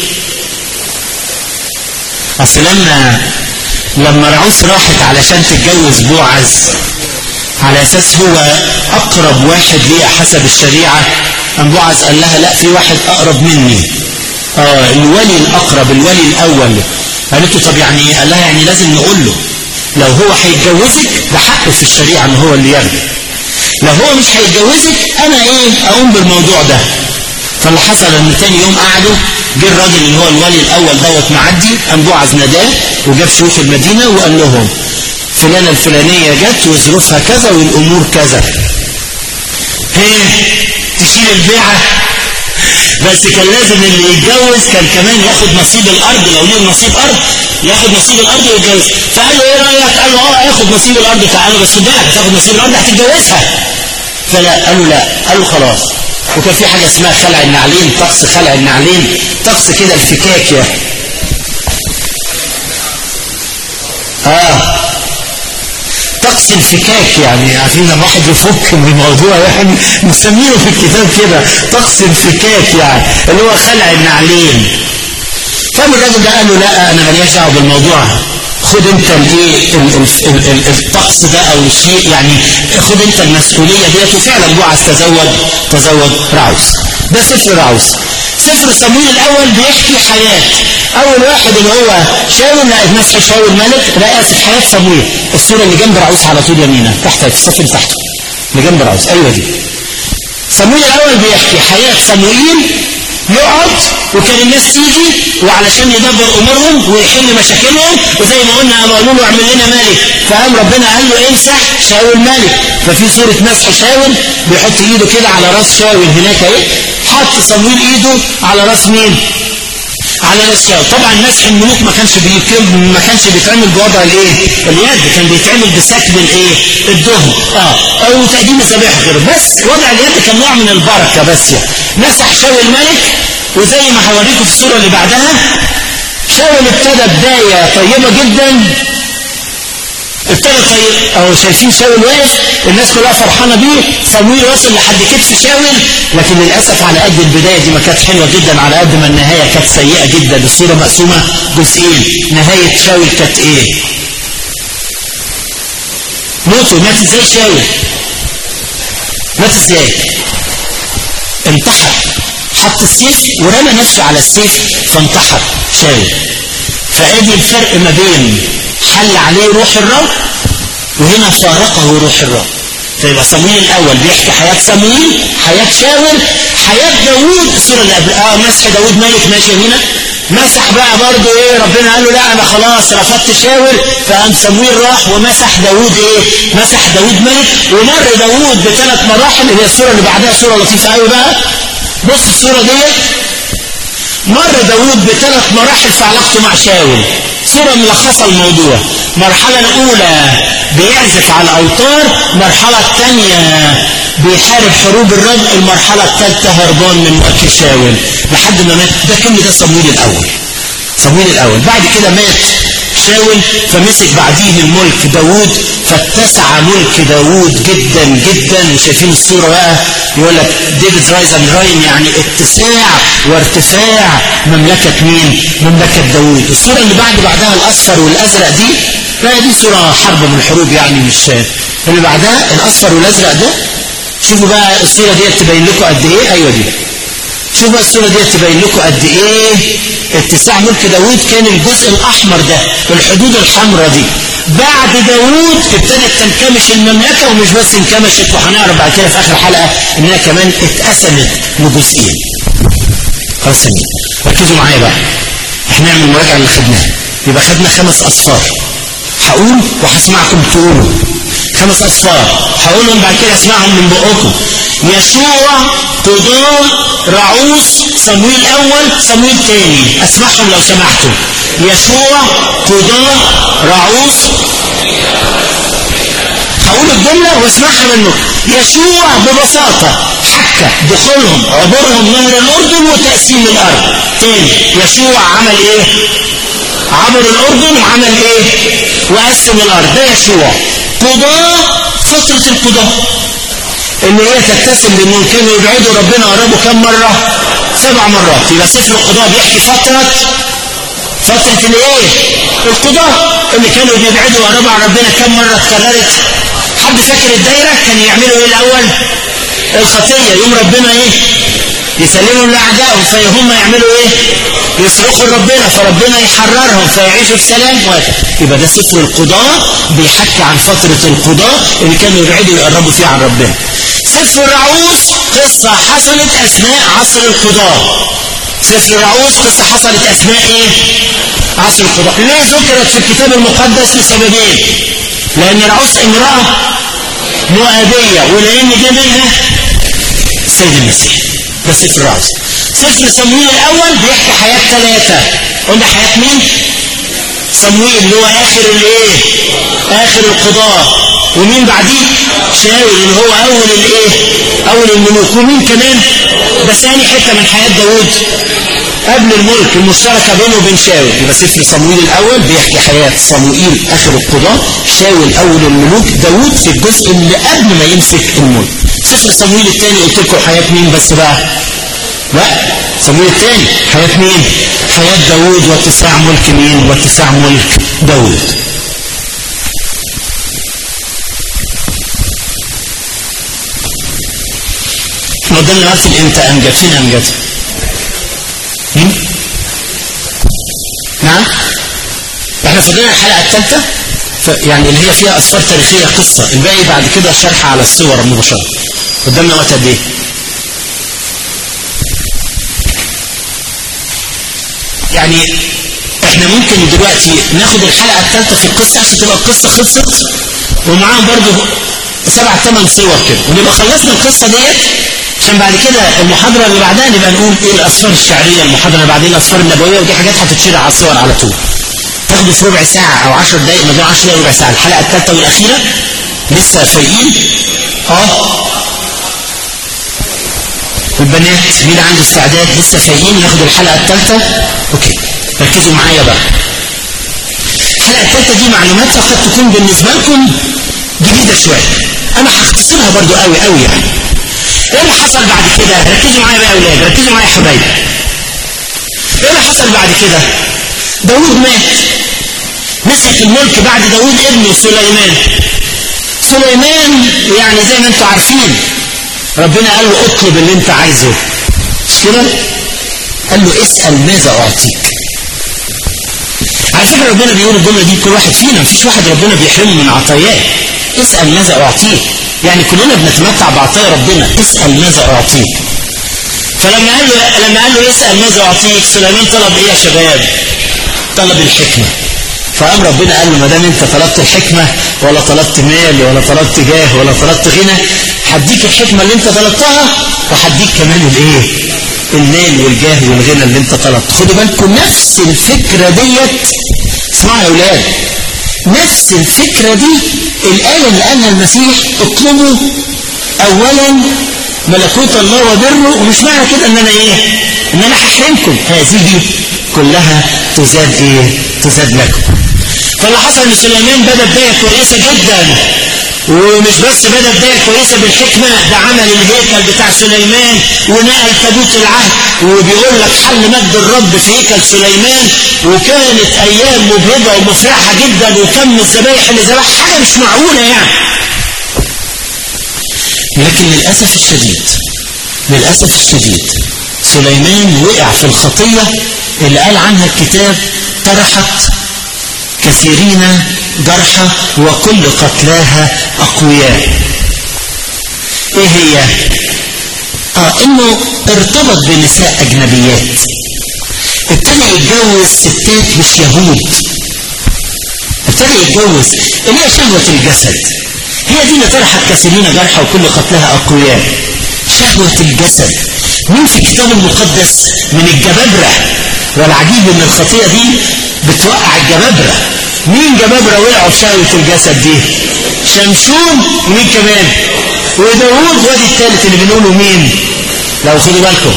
اصل لما لما رعوس راحت علشان تتجوز بوعز على اساس هو اقرب واحد ليها حسب الشريعه ام بوعز قال لها لا في واحد اقرب مني اه الولي الاقرب الولي الاول قالت له طب يعني ايه قال لها يعني لازم نقول له لو هو هيتجوزك ده حقه في الشريعه ان هو اللي ياخده لو هو مش هيتجوزك انا ايه اقوم بالموضوع ده فاللي حصل ان تاني يوم قعدوا جه الراجل اللي هو الولي الاول دوت معدي قام بوعز ناداه وجاب شيوخ المدينه وقال لهم فلانه الفلانيه جت وظروفها كذا والامور كذا ايه تشيل البيعه بس كان لازم اللي يتجوز كان كمان ياخد نصيب الارض لو ليه نصيب ارض ياخد نصيب الارض ويتجوز فقال له ايه رايك قال له اه ياخد نصيب الارض تعالى بس خد بالك تاخد نصيب الارض هتتجوزها فلا قال له لا قال له خلاص وكان في حاجه اسمها خلع النعلين طقس خلع النعلين طقس كده الفكاك يا اه طقس الفكاك يعني عارفين لما واحد يفك من الموضوع يعني مسمينه في الكتاب كده طقس الفكاك يعني اللي هو خلع النعلين فقام الراجل ده قال له لا انا ماليش دعوه بالموضوع خد انت الايه ال- ال- ال- ال- الطقس ده او الشيء يعني خد انت المسؤوليه ديت وفعلا بوعز تزوج تزوج راوس ده سفر راوس سفر صمويل الاول بيحكي حياه اول واحد اللي هو شاول لا مسح شاول ملك لا اسف حياه صمويل الصوره اللي جنب راوس على طول يمينها تحت في الصف اللي تحته اللي جنب راوس ايوه دي صمويل الاول بيحكي حياه صمويل يقعد وكان الناس تيجي وعلشان يدبر امورهم ويحل مشاكلهم وزي ما قلنا قاموا قالوا له اعمل لنا ملك فقام ربنا قال له امسح شاول ملك ففي صوره مسح شاول بيحط ايده كده على راس شاول هناك اهي حط صمويل ايده على راس مين؟ على راس شاول طبعا مسح الملوك ما كانش بيتم ما كانش بيتعمل بوضع الايه؟ اليد كان بيتعمل بسكب الايه؟ الدهن اه او تقديم الذبائح غيره بس وضع اليد كان نوع من البركه بس يعني مسح شاول ملك وزي ما هوريكم في الصوره اللي بعدها شاول ابتدى بدايه طيبه جدا ابتدى طيب اهو شايفين شاول واقف الناس كلها فرحانه بيه صمويل وصل لحد كتف شاول لكن للاسف على قد البدايه دي ما كانتش حلوه جدا على قد ما النهايه كانت سيئه جدا الصوره مقسومه جزئين نهايه شاول كانت ايه؟ موته مات ازاي شاول؟ مات ازاي؟ انتحر حط السيف ورمى نفسه على السيف فانتحر شاول فادي الفرق ما بين حل عليه روح الرب وهنا فارقه روح الرب فيبقى صمويل الاول بيحكي حياه صمويل حياه شاول حياه داوود الصوره اللي قبل اه مسح داوود ملك ماشي هنا مسح بقى برضه ايه ربنا قال له لا انا خلاص رفضت شاور فقام صمويل راح ومسح داوود ايه مسح داوود ملك ومر داوود بثلاث مراحل اللي هي الصوره اللي بعدها صوره لطيفه قوي بقى بص الصوره ديت مر داوود بثلاث مراحل في علاقته مع شاول صورة ملخصة الموضوع المرحلة الأولى بيعزف على الأوتار المرحلة الثانية بيحارب حروب الرب المرحلة الثالثة هربان من وقت شاول لحد ما مات ده كل ده صمويل الأول صمويل الأول بعد كده مات شاول فمسك بعديه الملك داوود فاتسع ملك داوود جدا جدا وشايفين الصورة بقى يقول لك ديفيد رايز اند راين يعني اتساع وارتفاع مملكة مين؟ مملكة داوود الصورة اللي بعد بعدها الأصفر والأزرق دي لا دي صورة حرب من الحروب يعني مش اللي بعدها الأصفر والأزرق ده شوفوا بقى الصورة دي تبين لكم قد إيه أيوة دي شوفوا بقى الصورة دي تبين لكم قد إيه اتساع ملك داوود كان الجزء الأحمر ده الحدود الحمراء دي بعد داوود ابتدت تنكمش المملكة ومش بس انكمشت وهنعرف بعد كده في آخر حلقة إنها كمان اتقسمت لجزئين خلاص سمين ركزوا معايا بقى احنا نعمل مراجعة اللي خدناها يبقى خدنا خمس أصفار هقول وهسمعكم تقولوا خمس أصفار هقولهم بعد كده اسمعهم من بقكم يشوع قضاء رعوس صمويل أول صمويل تاني اسمعهم لو سمحتوا يشوع قضاء رعوس هقول الجملة واسمعها منه يشوع ببساطة حكى دخولهم عبورهم نهر الأردن وتقسيم الأرض تاني يشوع عمل ايه عبر الأردن وعمل ايه وقسم الأرض ده يشوع قضاء فترة القضاء ان هي تتسم بانهم كانوا يبعدوا ربنا قربوا كم مرة سبع مرات يبقى سفر القضاء بيحكي فترة فترة الايه القضاء اللي كانوا بيبعدوا قربوا عن ربنا كم مرة اتكررت حد فاكر الدايرة كان يعملوا ايه الاول الخطية يوم ربنا ايه يسلمهم لاعدائهم فهم يعملوا ايه يصرخوا لربنا فربنا يحررهم فيعيشوا في سلام وهكذا يبقى ده سفر القضاء بيحكي عن فترة القضاء اللي كانوا يبعدوا يقربوا فيها عن ربنا سفر الرعوس قصة حصلت أثناء عصر القضاء سفر الرعوس قصة حصلت أثناء إيه؟ عصر القضاء ليه ذكرت في الكتاب المقدس لسببين لأن رعوس امرأة مؤابية ولأن جه منها السيد المسيح ده سفر الرعوس سفر صمويل الأول بيحكي حياة ثلاثة قلنا حياة مين؟ صمويل اللي هو آخر الإيه؟ آخر القضاء ومين بعديه؟ شاول اللي هو أول الإيه؟ أول الملوك ومين كمان؟ ده ثاني حتة من حياة داوود قبل الملك المشتركة بينه وبين شاول يبقى سفر صمويل الأول بيحكي حياة صموئيل آخر القضاء شاول أول الملوك داوود في الجزء اللي قبل ما يمسك الملك سفر صمويل الثاني قلت لكم حياة مين بس بقى لا صمويل الثاني حياة مين حياة داوود واتساع ملك مين واتساع ملك داوود احنا قدامنا نقفل امتى امجد فين امجد مين نعم احنا فضلنا الحلقة الثالثة يعني اللي هي فيها اسفار تاريخية قصة الباقي بعد كده شرح على الصور مباشرة قدامنا وقت قد ايه يعني احنا ممكن دلوقتي ناخد الحلقة الثالثة في القصة عشان تبقى القصة خلصت ومعاهم برضه سبع ثمان صور كده ونبقى خلصنا القصة ديت عشان بعد كده المحاضرة اللي بعدها نبقى نقول ايه الاسفار الشعرية المحاضرة اللي بعدين الاسفار النبوية ودي حاجات هتتشرح على الصور على طول تاخدوا في ربع ساعة او 10 دقايق ما بين 10 دقايق ربع ساعة الحلقة الثالثة والأخيرة لسه فايقين اه والبنات مين عنده استعداد لسه فايقين ياخدوا الحلقة الثالثة اوكي ركزوا معايا بقى الحلقة الثالثة دي معلوماتها قد تكون بالنسبة لكم جديدة شوية انا هختصرها برضو قوي قوي يعني ايه اللي حصل بعد كده ركزوا معايا بقى يا اولاد ركزوا معايا يا حبايبي ايه اللي حصل بعد كده داوود مات مسك الملك بعد داوود ابنه سليمان سليمان يعني زي ما انتم عارفين ربنا قال له اطلب اللي انت عايزه مش كده قال له اسأل ماذا اعطيك على فكرة ربنا بيقول الجملة دي كل واحد فينا مفيش واحد ربنا بيحرمه من عطاياه اسأل ماذا اعطيك يعني كلنا بنتمتع بعطايا ربنا اسأل ماذا اعطيك فلما قال له لما قال له اسال ماذا اعطيك سليمان طلب ايه يا شباب طلب الحكمه فقام ربنا قال له ما دام انت طلبت الحكمه ولا طلبت مال ولا طلبت جاه ولا طلبت غنى هديك الحكمه اللي انت طلبتها وهديك كمان الايه المال والجاه والغنى اللي انت طلبته خدوا بالكم نفس الفكره ديت اسمعوا يا اولاد نفس الفكره دي الايه اللي قالها المسيح اطلبوا اولا ملكوت الله وبره ومش معنى كده ان انا ايه ان انا هحرمكم هذه كلها تزاد ايه تزاد لكم فاللي حصل ان سليمان بدا بدايه كويسه جدا ومش بس بدا بدايه كويسه بالحكمه ده عمل الهيكل بتاع سليمان ونقل تابوت العهد وبيقول لك حل مجد الرب في هيكل سليمان وكانت ايام مبهجه ومفرحه جدا وكم الذبايح اللي ذبحها حاجه مش معقوله يعني لكن للاسف الشديد للاسف الشديد سليمان وقع في الخطيه اللي قال عنها الكتاب طرحت كثيرين جرحى وكل قتلاها أقوياء إيه هي؟ آه إنه ارتبط بنساء أجنبيات ابتدى يتجوز ستات مش يهود ابتدى يتجوز اللي هي شهوة الجسد هي دي اللي طرحت كثيرين جرحى وكل قتلها أقوياء شهوة الجسد مين في الكتاب المقدس من الجبابرة والعجيب ان الخطيئة دي بتوقع الجبابرة مين جبابرة وقعوا في شهوة الجسد دي شمشون ومين كمان وداوود وادي الثالث اللي بنقوله مين لو خدوا بالكم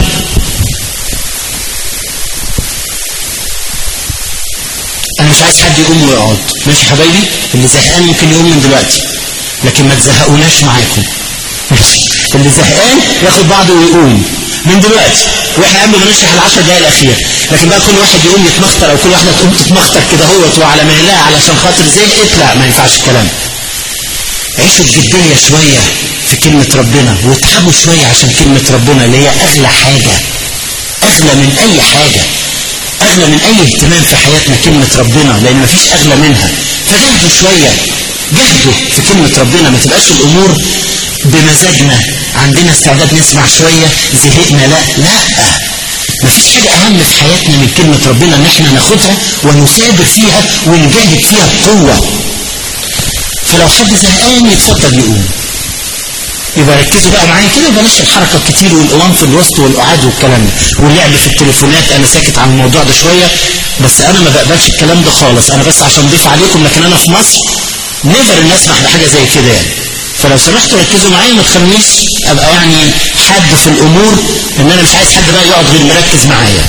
انا مش عايز حد يقوم ويقعد ماشي حبايبي اللي زهقان ممكن يقوم من دلوقتي لكن ما تزهقوناش معاكم ماشي اللي زهقان ياخد بعضه ويقوم من دلوقتي واحنا قبل ما نشرح العشر دقايق الاخيره لكن بقى كل واحد يقوم يتمخطر او كل واحده تقوم تتمخطر كده هوت وعلى مهلها علشان خاطر زهقت لا ما ينفعش الكلام عيشوا بجديه شويه في كلمه ربنا واتعبوا شويه عشان كلمه ربنا اللي هي اغلى حاجه اغلى من اي حاجه اغلى من اي اهتمام في حياتنا كلمه ربنا لان مفيش اغلى منها فجهدوا شويه جهدوا في كلمه ربنا ما تبقاش الامور بمزاجنا عندنا استعداد نسمع شوية زهقنا لا لا مفيش حاجة أهم في حياتنا من كلمة ربنا إن إحنا ناخدها ونثابر فيها ونجاهد فيها بقوة فلو حد زهقان يتفضل يقوم يبقى ركزوا بقى معايا كده بلاش الحركة الكتير والقوام في الوسط والقعاد والكلام ده واللعب في التليفونات أنا ساكت عن الموضوع ده شوية بس أنا ما بقبلش الكلام ده خالص أنا بس عشان ضيف عليكم لكن أنا في مصر نقدر إن أسمح بحاجة زي كده يعني فلو سمحتوا ركزوا معايا ما تخلونيش ابقى يعني حد في الامور ان انا مش عايز حد بقى يقعد غير مركز معايا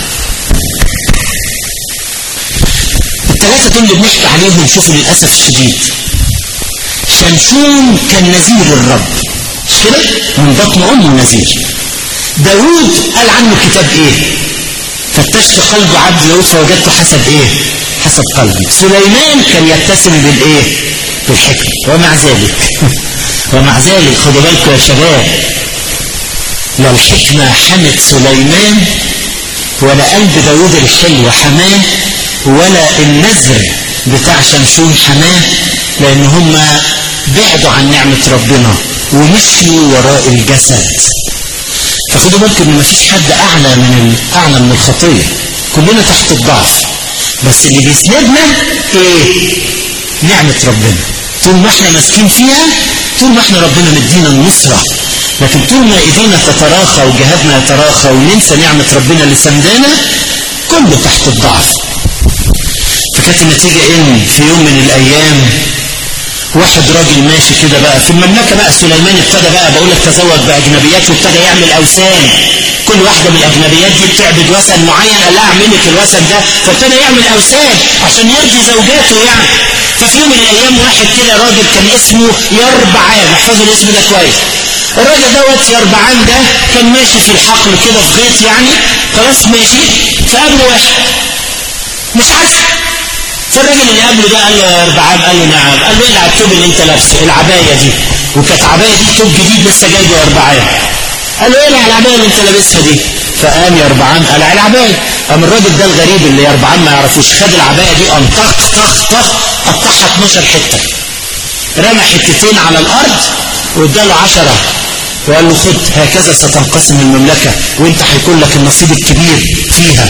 الثلاثه دول اللي بنحكي عليهم شوفوا للاسف الشديد شمشون كان نذير الرب مش كده من بطن امه نذير داوود قال عنه الكتاب ايه فتشت قلب عبد داوود فوجدته حسب ايه حسب قلبي سليمان كان يتسم بالايه بالحكمه ومع ذلك ومع ذلك خدوا بالكم يا شباب لا الحكمة حمت سليمان ولا قلب داود الحلو حماه ولا النذر بتاع شمشون حماه لأن هم بعدوا عن نعمة ربنا ومشيوا وراء الجسد فخدوا بالكم ان مفيش حد اعلى من اعلى من الخطيه كلنا تحت الضعف بس اللي بيسندنا ايه نعمه ربنا طول ما احنا ماسكين فيها طول ما احنا ربنا مدينا النصرة لكن طول ما ايدينا تتراخى وجهادنا يتراخى وننسى نعمة ربنا اللي سندانا كله تحت الضعف فكانت النتيجة ان في يوم من الايام واحد راجل ماشي كده بقى في المملكة بقى سليمان ابتدى بقى بقول لك تزوج بأجنبيات وابتدى يعمل أوثان كل واحدة من الأجنبيات دي بتعبد وثن معين قال لها اعملك الوثن ده فابتدى يعمل أوثان عشان يرضي زوجاته يعني ففي يوم من الأيام واحد كده راجل كان اسمه يربعان احفظوا الاسم ده كويس الراجل دوت يربعان ده كان ماشي في الحقل كده في غيط يعني خلاص ماشي فقابله واحد مش عارف فالراجل اللي قبله ده قال له يا ربعان قال له نعم قال له ايه العتوب اللي انت لابسه العبايه دي وكانت عبايه دي توب جديد لسه جايبه يا ربعان قال له ايه العبايه اللي انت لابسها دي فقام يا ربعان قال العبايه قام الراجل ده الغريب اللي يا ربعان ما يعرفوش خد العبايه دي قام طخ طخ طخ قطعها 12 حته رمى حتتين على الارض واداله 10 وقال له خد هكذا ستنقسم المملكة وانت هيكون لك النصيب الكبير فيها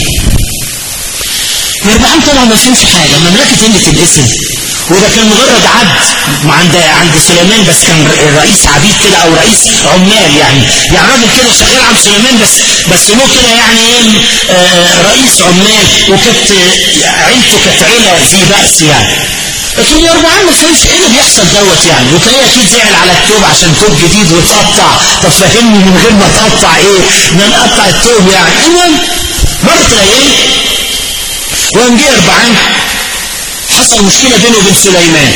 يربعام طبعا ما فهمش حاجة مملكة اللي تنقسم وده كان مجرد عبد عند عند سليمان بس كان رئيس عبيد كده او رئيس عمال يعني يعني راجل كده شغال عند سليمان بس بس له كده يعني ايه آه رئيس عمال وكانت عيلته كانت عيله ذي بأس يعني لكن يربعام ما فهمش ايه اللي بيحصل دوت يعني وتلاقيه اكيد زعل على التوب عشان توب جديد وتقطع طب فهمني من غير ما تقطع ايه ما نقطع التوب يعني المهم مرت الايام وقام جه يربعام حصل مشكلة بينه وبين سليمان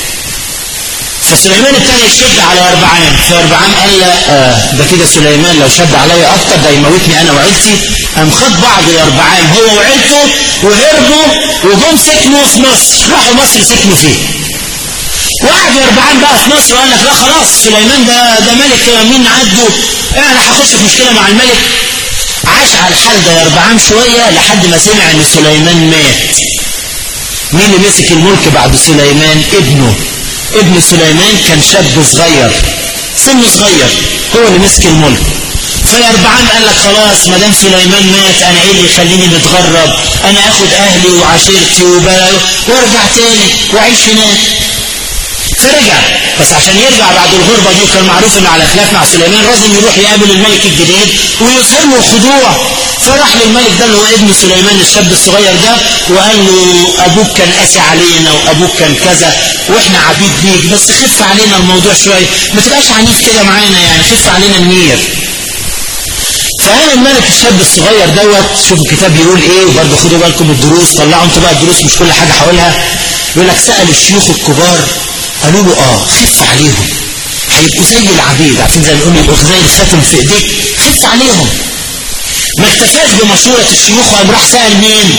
فسليمان ابتدى يشد على يربعام فيربعام قال لا آه ده كده سليمان لو شد عليا اكتر ده يموتني انا وعيلتي قام خد بعض يربعام هو وعيلته وهربوا وجم سكنوا في مصر راحوا مصر سكنوا فيه وقعد يربعام بقى في مصر وقال لك لا خلاص سليمان ده ده ملك مين عدوا انا هخش في مشكله مع الملك عاش على الحال ده يربعام شويه لحد ما سمع ان سليمان مات مين اللي مسك الملك بعد سليمان ابنه ابن سليمان كان شاب صغير سنه صغير هو اللي مسك الملك فيربعام قال لك خلاص ما دام سليمان مات انا ايه اللي يخليني متغرب انا اخد اهلي وعشيرتي وارجع تاني واعيش هناك فرجع بس عشان يرجع بعد الغربة دي وكان معروف انه على خلاف مع سليمان لازم يروح يقابل الملك الجديد ويظهر له خضوع فراح للملك ده اللي هو ابن سليمان الشاب الصغير ده وقال له ابوك كان قاسي علينا وابوك كان كذا واحنا عبيد ليك بس خف علينا الموضوع شويه ما تبقاش عنيف كده معانا يعني خف علينا النير فقال الملك الشاب الصغير دوت شوفوا الكتاب بيقول ايه وبرضه خدوا بالكم الدروس طلعوا انتوا بقى الدروس مش كل حاجه هقولها يقول لك سال الشيوخ الكبار قالوا له اه خف عليهم هيبقوا زي العبيد عارفين زي ما بنقول يبقوا زي الخاتم في ايديك خف عليهم ما اكتفاش بمشورة الشيوخ وقام راح سأل مين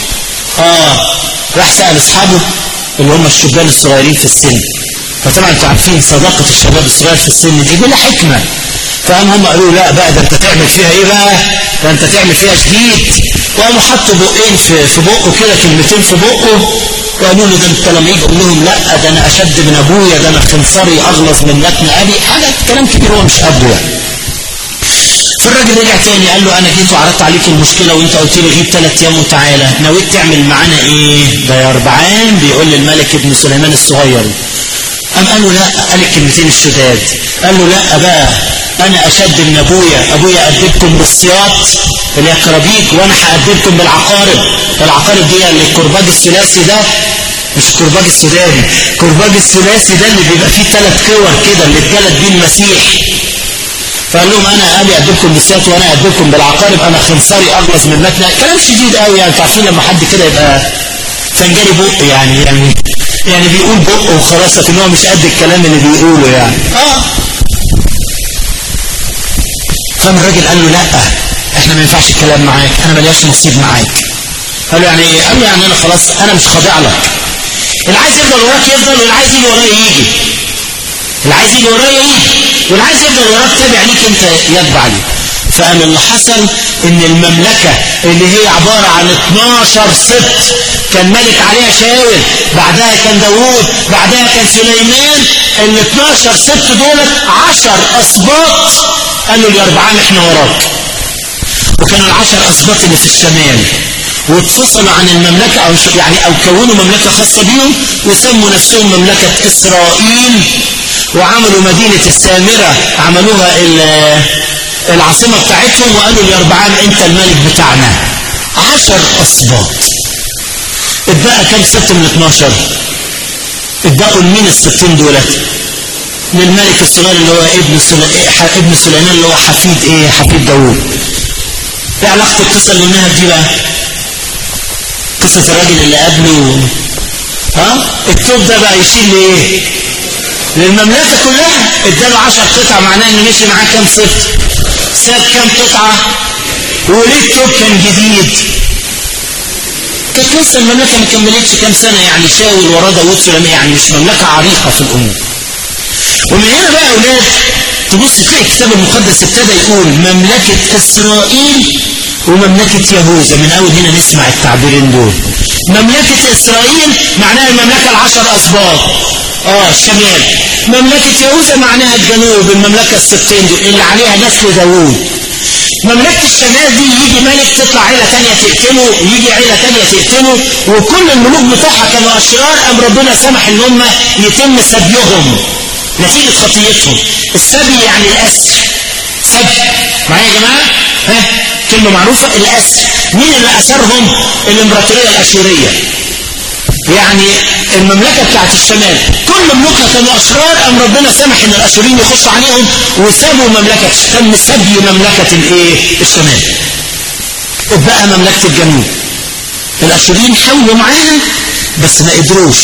اه راح سأل اصحابه اللي هم الشبان الصغيرين في السن فطبعا انتوا عارفين صداقة الشباب الصغير في السن دي بلا حكمة فقام هم قالوا لا بقى ده انت تعمل فيها ايه بقى ده انت تعمل فيها شديد وقاموا حطوا بقين في, في بقه كده كلمتين في بقه وقالوا له ده انت لما يجي يقول لهم لا ده انا اشد من ابويا ده انا خنصري اغلظ من متن ابي حاجه كلام كبير هو مش قده يعني فالراجل رجع تاني قال له انا جيت وعرضت عليك المشكله وانت قلت لي غيب ثلاث ايام وتعالى نويت تعمل معانا ايه ده يا اربعان بيقول للملك ابن سليمان الصغير قام قال له لا قال الكلمتين الشداد قال له لا بقى انا اشد من ابويا ابويا ادبكم بالسياط اللي هي كرابيك وانا هادبكم بالعقارب العقارب دي اللي الكرباج الثلاثي ده مش الكرباج السوداني الكرباج الثلاثي ده اللي بيبقى فيه ثلاث كور كده اللي اتجلد بيه المسيح فقال لهم انا ابي ادبكم بالسياط وانا ادبكم بالعقارب انا خنصري اغلظ من متنا كلام شديد قوي يعني عارفين لما حد كده يبقى فنجري بق يعني يعني يعني بيقول بق وخلاص لكن هو مش قد الكلام اللي بيقوله يعني اه فقام الراجل قال له لا احنا ما ينفعش الكلام معاك انا ملياش نصيب معاك قال له يعني ايه قال له يعني انا خلاص انا مش خاضع لك اللي عايز يفضل وراك يفضل واللي عايز يجي ورايا يجي اللي عايز يجي ورايا يجي واللي عايز يفضل وراك تابع ليك انت يتبع لي فقال اللي حصل ان المملكة اللي هي عبارة عن 12 ست كان ملك عليها شاول بعدها كان داوود بعدها كان سليمان ال 12 ست دولت 10 اسباط قالوا لأربعان احنا وراك وكانوا العشر اسباط اللي في الشمال واتفصلوا عن المملكة أو يعني أو كونوا مملكة خاصة بيهم وسموا نفسهم مملكة إسرائيل وعملوا مدينة السامرة عملوها العاصمة بتاعتهم وقالوا لأربعان أنت الملك بتاعنا عشر أسباط اتبقى كم ست من 12 اتبقوا لمين الستين دولت للملك الصغير اللي هو ابن سليمان ابن سليمان اللي هو حفيد ايه حفيد داوود ايه علاقة القصة اللي قلناها دي بقى قصة الراجل اللي قبله ها التوب ده بقى يشيل لايه للمملكة كلها اداله عشر قطع معناه ان مشي معاه كام ست ساب كام قطعة وليه التوب كان جديد كانت لسه المملكة ما كملتش كام سنة يعني شاول وراه داوود سليمان يعني مش مملكة عريقة في الأمور ومن هنا بقى يا أولاد تبص تلاقي الكتاب المقدس ابتدى يقول مملكة إسرائيل ومملكة يهوذا من أول هنا نسمع التعبيرين دول مملكة إسرائيل معناها المملكة العشر أسباط اه الشمال مملكة يهوذا معناها الجنوب المملكة السبتين دي اللي عليها نسل داوود مملكة الشمال دي يجي ملك تطلع عيلة تانية تقتله يجي عيلة تانية تقتله وكل الملوك بتوعها كانوا أشرار أم ربنا سمح إن هم يتم سبيهم نتيجة خطيتهم السبي يعني الأسر سبي معايا يا جماعة ها كلمة معروفة الأسر مين اللي أسرهم الإمبراطورية الأشورية يعني المملكة بتاعت الشمال كل ملوكها كانوا أشرار أم ربنا سمح إن الأشوريين يخشوا عليهم وسابوا مملكة تم سبي مملكة الإيه الشمال وبقى مملكة الجنوب الأشوريين حاولوا معاها بس ما قدروش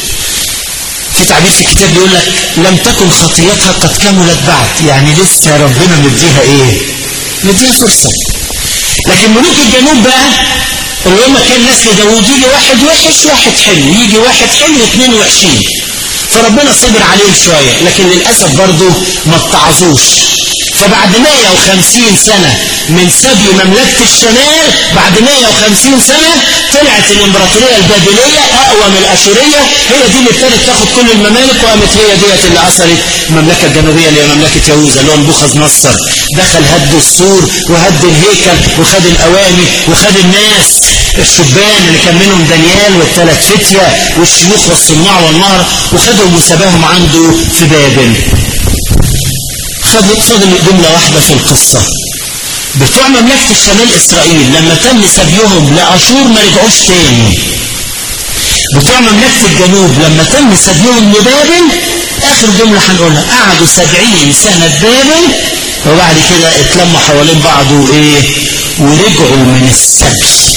في تعبير في الكتاب بيقول لك لم تكن خطيتها قد كملت بعد يعني لسه ربنا مديها ايه مديها فرصة لكن ملوك الجنوب بقى اللي هم كان نسل داوود يجي واحد وحش واحد حلو يجي واحد حلو واثنين وحشين فربنا صبر عليهم شوية لكن للأسف برضه ما اتعظوش فبعد 150 سنة من سبي مملكة الشمال بعد 150 سنة طلعت الامبراطورية البابلية أقوى من الأشورية هي دي اللي ابتدت تاخد كل الممالك وقامت هي ديت اللي أثرت المملكة الجنوبية اللي هي مملكة يهوذا اللي هو نبوخذ نصر دخل هد السور وهد الهيكل وخد الأواني وخد الناس الشبان اللي كان منهم دانيال والثلاث فتية والشيوخ والصناع والنهر وخدهم وسباهم عنده في بابل فضل فضل جملة واحدة في القصة بتوع مملكة الشمال إسرائيل لما تم سبيهم لأشور ما رجعوش تاني بتوع مملكة الجنوب لما تم سبيهم لبابل آخر جملة هنقولها قعدوا سبعين سنة في بابل وبعد كده اتلموا حوالين بعض وإيه ورجعوا من السبي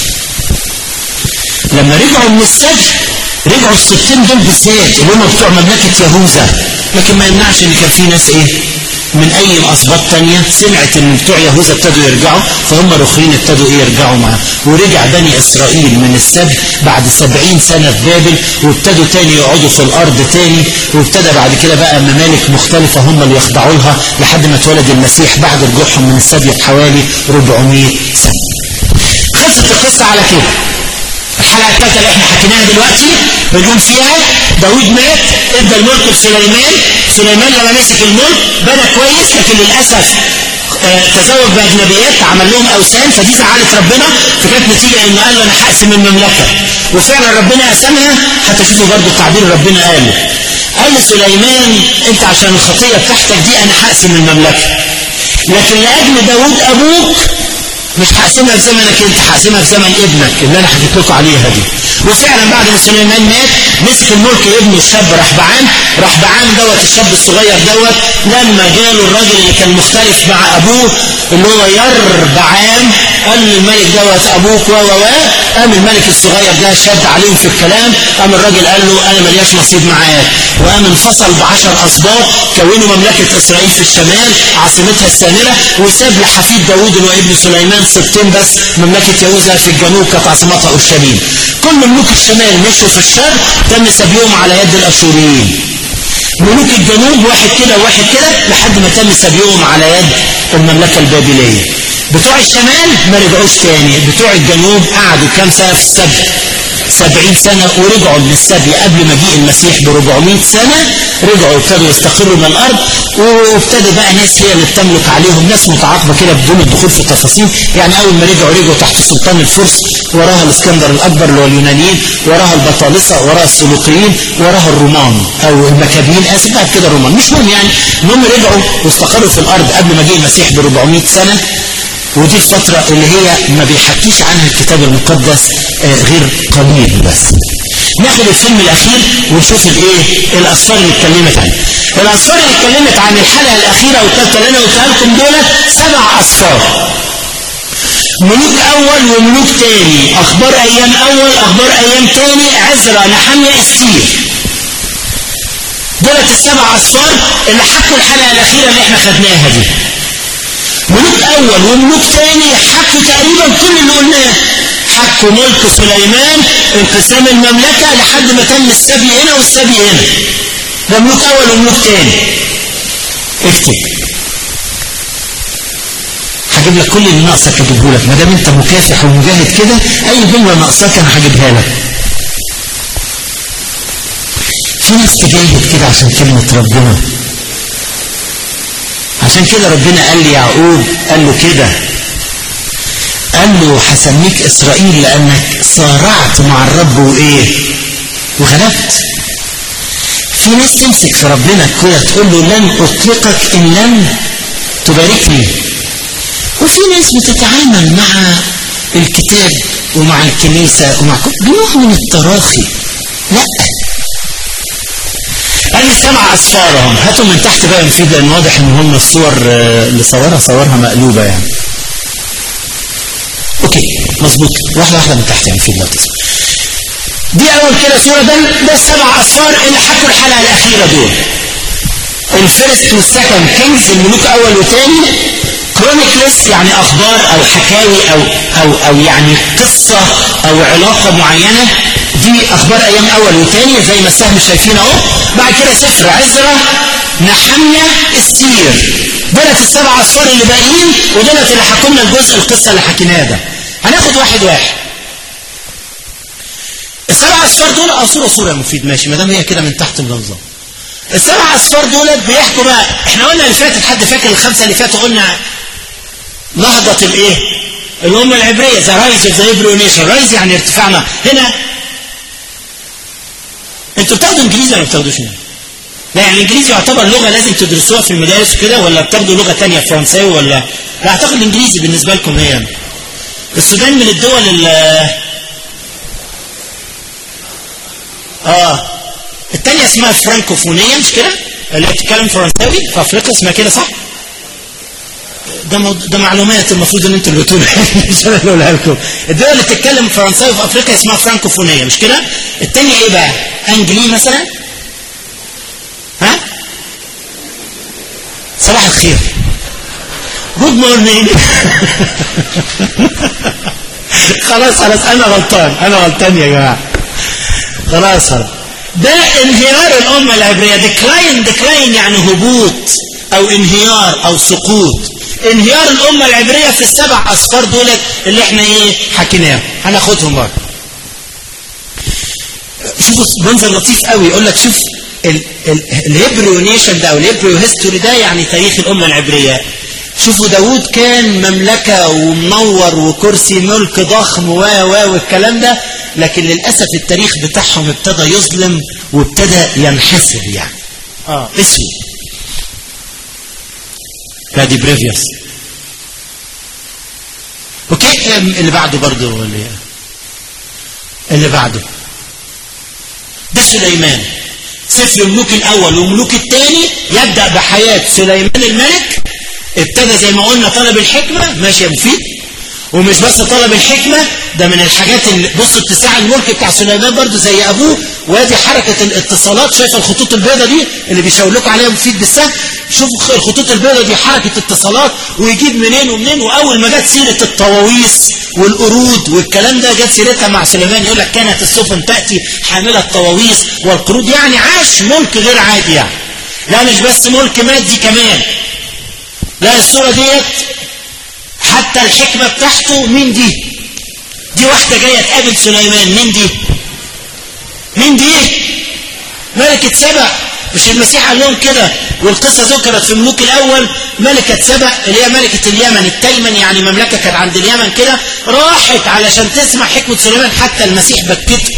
لما رجعوا من السبي رجعوا السبتين دول بالذات اللي هم بتوع مملكة يهوذا لكن ما يمنعش ان كان في ناس ايه من اي اسباط تانية سمعت ان بتوع يهوذا ابتدوا يرجعوا فهم رخرين ابتدوا ايه يرجعوا معاه ورجع بني اسرائيل من السبي بعد سبعين سنة في بابل وابتدوا تاني يقعدوا في الارض تاني وابتدى بعد كده بقى ممالك مختلفة هم اللي يخضعوا لها لحد ما اتولد المسيح بعد رجوعهم من السبي بحوالي 400 سنة خلصت القصة على كده الحلقة الثالثة اللي احنا حكيناها دلوقتي بنقول فيها داود مات ادى الملك لسليمان سليمان لما مسك الملك بدا كويس لكن للاسف آه تزوج باجنبيات عمل لهم اوثان فدي زعلت ربنا فكانت نتيجه انه قال له انا هقسم المملكه وفعلا ربنا قسمها حتى شوفوا برضه التعبير ربنا قاله قال لسليمان انت عشان الخطيه بتاعتك دي انا هقسم المملكه لكن لاجل داود ابوك مش هقسمها في زمنك انت هقسمها في زمن ابنك اللي انا حكيت لكم عليها دي وفعلا بعد ما سليمان مات مسك الملك ابنه الشاب رحبعان رحبعان دوت الشاب الصغير دوت لما جاله الراجل اللي كان مختلف مع ابوه اللي هو يربعام قال للملك دوت ابوك و و قام الملك الصغير ده شد عليهم في الكلام قام الراجل قال له انا ملياش نصيب معاك وقام انفصل بعشر اسباط كونوا مملكه اسرائيل في الشمال عاصمتها السامره وساب لحفيد داوود اللي هو ابن سليمان سبتين بس مملكه يهوذا في الجنوب كانت عاصمتها اورشليم كل ملوك الشمال مشوا في الشرق تم سبيهم على يد الاشوريين ملوك الجنوب واحد كده وواحد كده لحد ما تم سبيهم على يد المملكه البابليه بتوع الشمال ما رجعوش تاني بتوع الجنوب قعدوا كام سنه في السبي سبعين سنة ورجعوا من السبي قبل مجيء المسيح ب 400 سنة رجعوا ابتدوا يستقروا من الأرض وابتدى بقى ناس هي اللي بتملك عليهم ناس متعاقبة كده بدون الدخول في التفاصيل يعني أول ما رجعوا رجعوا تحت سلطان الفرس وراها الاسكندر الأكبر اللي هو اليونانيين وراها البطالسة وراها السلوقيين وراها الرومان أو المكابيين آسف بعد كده الرومان مش مهم يعني المهم رجعوا واستقروا في الأرض قبل مجيء المسيح ب 400 سنة ودي الفترة اللي هي ما بيحكيش عنها الكتاب المقدس غير قليل بس ناخد الفيلم الأخير ونشوف الايه الأسفار اللي اتكلمت عنها الأسفار اللي اتكلمت عن الحلقة الأخيرة والثالثة اللي أنا قلتها لكم دول سبع أسفار ملوك أول وملوك تاني أخبار أيام أول أخبار أيام تاني عزرا نحمية استير دولت السبع أسفار اللي حكوا الحلقة الأخيرة اللي احنا خدناها دي ملوك أول وملوك تاني حكوا تقريبا كل اللي قلناه حكوا ملك سليمان انقسام المملكة لحد ما تم السبي هنا والسبي هنا ده ملوك أول وملوك تاني اكتب هجيب لك كل اللي ناقصك اجيبه لك ما دام انت مكافح ومجاهد كده اي جمله ناقصاك انا هجيبها لك في ناس تجاهد كده عشان كلمة ربنا عشان كده ربنا قال ليعقوب قال له كده قال له هسميك اسرائيل لانك صارعت مع الرب وايه وغلبت في ناس تمسك في ربنا كده تقول له لن اطلقك ان لم تباركني وفي ناس بتتعامل مع الكتاب ومع الكنيسة ومع كل بنوع من التراخي لا ادي السبع اصفارهم هاتوا من تحت بقى مفيد لان واضح ان هم الصور اللي صورها صورها مقلوبه يعني اوكي مظبوط واحده واحده من تحت يعني في لا تسمع دي اول كده صوره ده ده السبع اصفار اللي حكوا الحلقه الاخيره دول الفيرست والسكند كينجز الملوك اول وثاني كرونيكلس يعني اخبار او حكاوي او او او يعني قصه او علاقه معينه دي اخبار ايام اول وثاني زي ما السهم شايفين اهو بعد كده سفر عزرا نحمية استير دولت السبع اصفار اللي باقيين ودولت اللي حكوا لنا الجزء القصه اللي حكيناها ده هناخد واحد واحد السبع اصفار دول او صوره صوره مفيد ماشي ما دام هي كده من تحت النظام السبع اصفار دولت بيحكوا بقى احنا قلنا اللي فاتت حد فاكر الخمسه اللي فاتوا قلنا نهضه الايه الامه العبريه ذا رايز اوف ذا هيبرو نيشن رايز يعني ارتفاعنا هنا انتوا بتاخدوا انجليزي ولا ما بتاخدوش لا يعني الانجليزي يعتبر لغه لازم تدرسوها في المدارس كده ولا بتاخدوا لغه ثانيه فرنساوي ولا لا اعتقد الانجليزي بالنسبه لكم هي السودان من الدول ال اه الثانيه اسمها فرانكوفونيه مش كده اللي بتتكلم فرنساوي في افريقيا اسمها كده صح ده مود... ده معلومات المفروض ان انتوا اللي بتقولوا مش انا اللي اقولها لكم الدول اللي بتتكلم فرنساوي في افريقيا اسمها فرانكوفونيه مش كده الثانيه ايه بقى انجلي مثلا ها صباح الخير جود مورنينج خلاص خلاص انا غلطان انا غلطان يا جماعه خلاص خلاص ده انهيار الامه العبريه ديكلاين ديكلاين يعني هبوط او انهيار او سقوط انهيار الامه العبريه في السبع اصفار دولت اللي احنا ايه حكيناهم هناخدهم بقى شوفوا منظر لطيف قوي يقول لك شوف الهبريو نيشن ده او الهبريو هيستوري ده يعني تاريخ الامه العبريه شوفوا داوود كان مملكة ومنور وكرسي ملك ضخم و و والكلام ده لكن للأسف التاريخ بتاعهم ابتدى يظلم وابتدى ينحسر يعني اه اسود لا دي بريفيوس اوكي اللي بعده برضه اللي اللي بعده ده سليمان سفر الملوك الاول والملوك الثاني يبدا بحياه سليمان الملك ابتدى زي ما قلنا طلب الحكمه ماشي يا مفيد ومش بس طلب الحكمة ده من الحاجات اللي بصوا اتساع الملك بتاع سليمان برضو زي أبوه وادي حركة الاتصالات شايف الخطوط البيضاء دي اللي بيشاور لكم عليها مفيد بالسهم شوفوا الخطوط البيضاء دي حركة اتصالات ويجيب منين ومنين وأول ما جت سيرة الطواويس والقرود والكلام ده جت سيرتها مع سليمان يقول لك كانت السفن تأتي حاملة الطواويس والقرود يعني عاش ملك غير عادي يعني لا مش بس ملك مادي كمان لا الصورة ديت حتى الحكمة بتاعته مين دي دي واحدة جاية تقابل سليمان مين دي مين دي ملكة سبع مش المسيح قال لهم كده والقصة ذكرت في الملوك الأول ملكة سبع اللي هي ملكة اليمن التيمن يعني مملكة كانت عند اليمن كده راحت علشان تسمع حكمة سليمان حتى المسيح بكته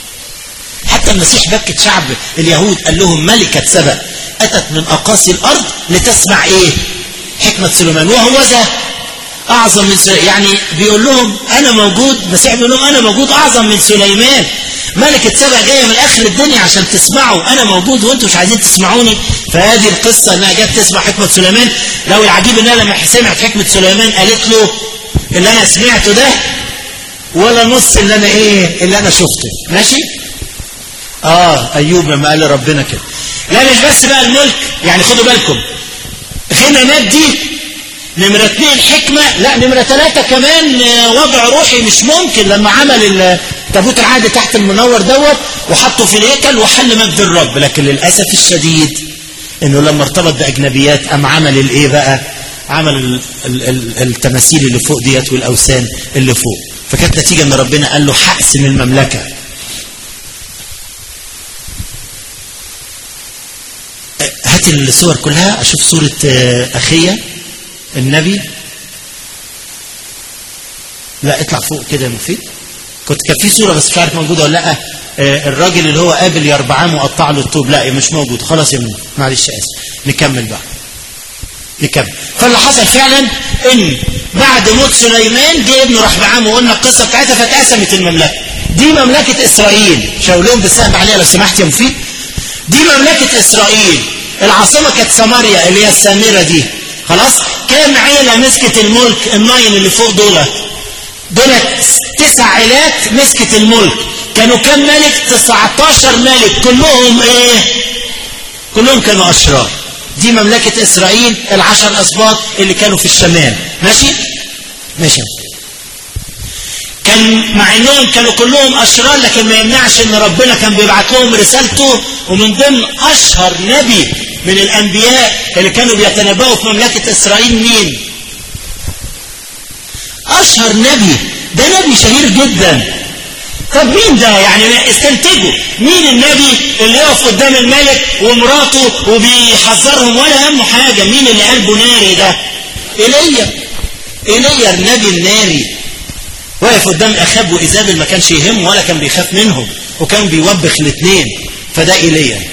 حتى المسيح بكت شعب اليهود قال لهم ملكة سبع أتت من أقاصي الأرض لتسمع إيه حكمة سليمان وهو ذا أعظم من سليمان يعني بيقول لهم أنا موجود المسيح بيقول لهم أنا موجود أعظم من سليمان ملكة سبع جاية من آخر الدنيا عشان تسمعوا أنا موجود وأنتم مش عايزين تسمعوني فهذه القصة إنها جت تسمع حكمة سليمان لو العجيب إنها لما سمعت حكمة سليمان قالت له اللي أنا سمعته ده ولا نص اللي أنا إيه اللي أنا شفته ماشي آه أيوب لما قال لربنا كده لا مش بس بقى الملك يعني خدوا بالكم غنى مادي نمرة اثنين حكمة لا نمرة ثلاثة كمان وضع روحي مش ممكن لما عمل تابوت العهد تحت المنور دوت وحطه في الهيكل وحل مجد الرب لكن للأسف الشديد انه لما ارتبط بأجنبيات قام عمل الايه بقى عمل ال ال ال التماثيل اللي فوق ديت والأوثان اللي فوق فكانت نتيجة ان ربنا قال له حقسم المملكة هات الصور كلها اشوف صورة آه، اخية النبي لا اطلع فوق كده يا مفيد كنت كان في صورة بس مش عارف موجودة ولا لا آه، الراجل اللي هو قابل يربعام وقطع له الطوب لا مش موجود خلاص يا منى معلش اسف نكمل بقى نكمل فاللي حصل فعلا ان بعد موت سليمان جه ابنه رحبعام وقلنا القصه بتاعتها فاتقسمت المملكه دي مملكه اسرائيل شاولهم بالسهم عليها لو سمحت يا مفيد دي مملكه اسرائيل العاصمه كانت سماريا اللي هي السامره دي خلاص كام عيله مسكت الملك الناين اللي فوق دولت دولت تسع عائلات مسكت الملك كانوا كام ملك 19 ملك كلهم ايه كلهم كانوا اشرار دي مملكة اسرائيل العشر اسباط اللي كانوا في الشمال ماشي ماشي كان مع انهم كانوا كلهم اشرار لكن ما يمنعش ان ربنا كان بيبعت لهم رسالته ومن ضمن اشهر نبي من الانبياء اللي كانوا بيتنبأوا في مملكة اسرائيل مين اشهر نبي ده نبي شهير جدا طب مين ده يعني استنتجوا مين النبي اللي يقف قدام الملك ومراته وبيحذرهم ولا همه حاجة مين اللي قلبه ناري ده ايليا ايليا النبي الناري واقف قدام اخاب وايزابل ما كانش يهمه ولا كان بيخاف منهم وكان بيوبخ الاثنين فده ايليا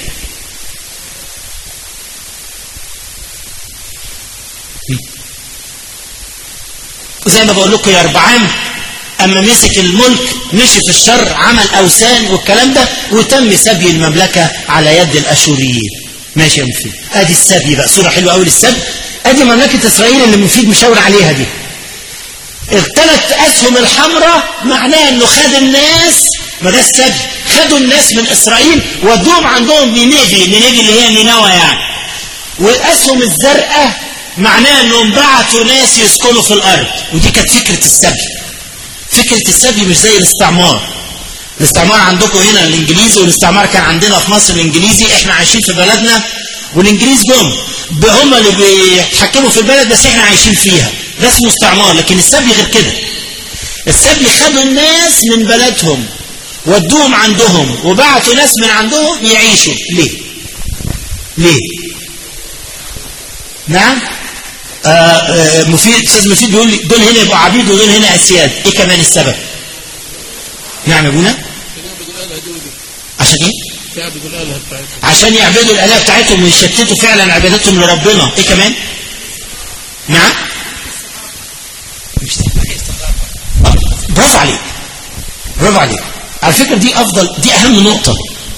زي ما بقول لكم يا اربعام اما مسك الملك مشي في الشر عمل اوثان والكلام ده وتم سبي المملكه على يد الاشوريين ماشي يا مفيد ادي السبي بقى صوره حلوه قوي للسبي ادي مملكه اسرائيل اللي مفيد مشاور عليها دي الثلاث اسهم الحمراء معناها انه خد الناس ما ده السبي خدوا الناس من اسرائيل ودوهم عندهم نينيفي نينيفي اللي هي نينوى يعني والاسهم الزرقاء معناها انهم بعتوا ناس يسكنوا في الارض ودي كانت فكره السبي فكرة السبي مش زي الاستعمار الاستعمار عندكم هنا الانجليزي والاستعمار كان عندنا في مصر الانجليزي احنا عايشين في بلدنا والانجليز جم هم اللي بيتحكموا في البلد بس احنا عايشين فيها ده اسمه استعمار لكن السبي غير كده السبي خدوا الناس من بلدهم ودوهم عندهم وبعتوا ناس من عندهم يعيشوا ليه ليه نعم آه آه مفيد استاذ مفيد بيقول لي دول هنا يبقوا عبيد ودول هنا اسياد ايه كمان السبب نعم يا ابونا عشان ايه يعبدوا الآلهة بتاعتهم عشان يعبدوا الالهه بتاعتهم ويشتتوا فعلا عبادتهم لربنا ايه كمان نعم آه، برافو عليك برافو عليك على فكره دي افضل دي اهم نقطه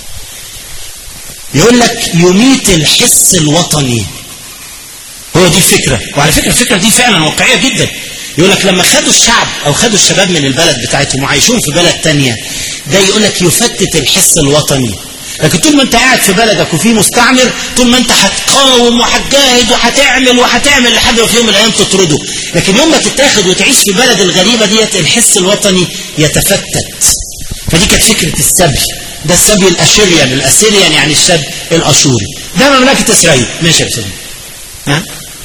يقول لك يميت الحس الوطني هو دي الفكرة وعلى فكرة الفكرة دي فعلا واقعية جدا يقول لك لما خدوا الشعب او خدوا الشباب من البلد بتاعتهم وعايشون في بلد تانية ده يقول لك يفتت الحس الوطني لكن طول ما انت قاعد في بلدك وفي مستعمر طول ما انت هتقاوم وهتجاهد وهتعمل وهتعمل لحد ما في يوم من الايام تطرده لكن يوم ما تتاخد وتعيش في بلد الغريبة ديت الحس الوطني يتفتت فدي كانت فكرة السبي ده السبي الاشيريان الاسيريان يعني الشاب الاشوري ده مملكة اسرائيل ماشي يا استاذ ها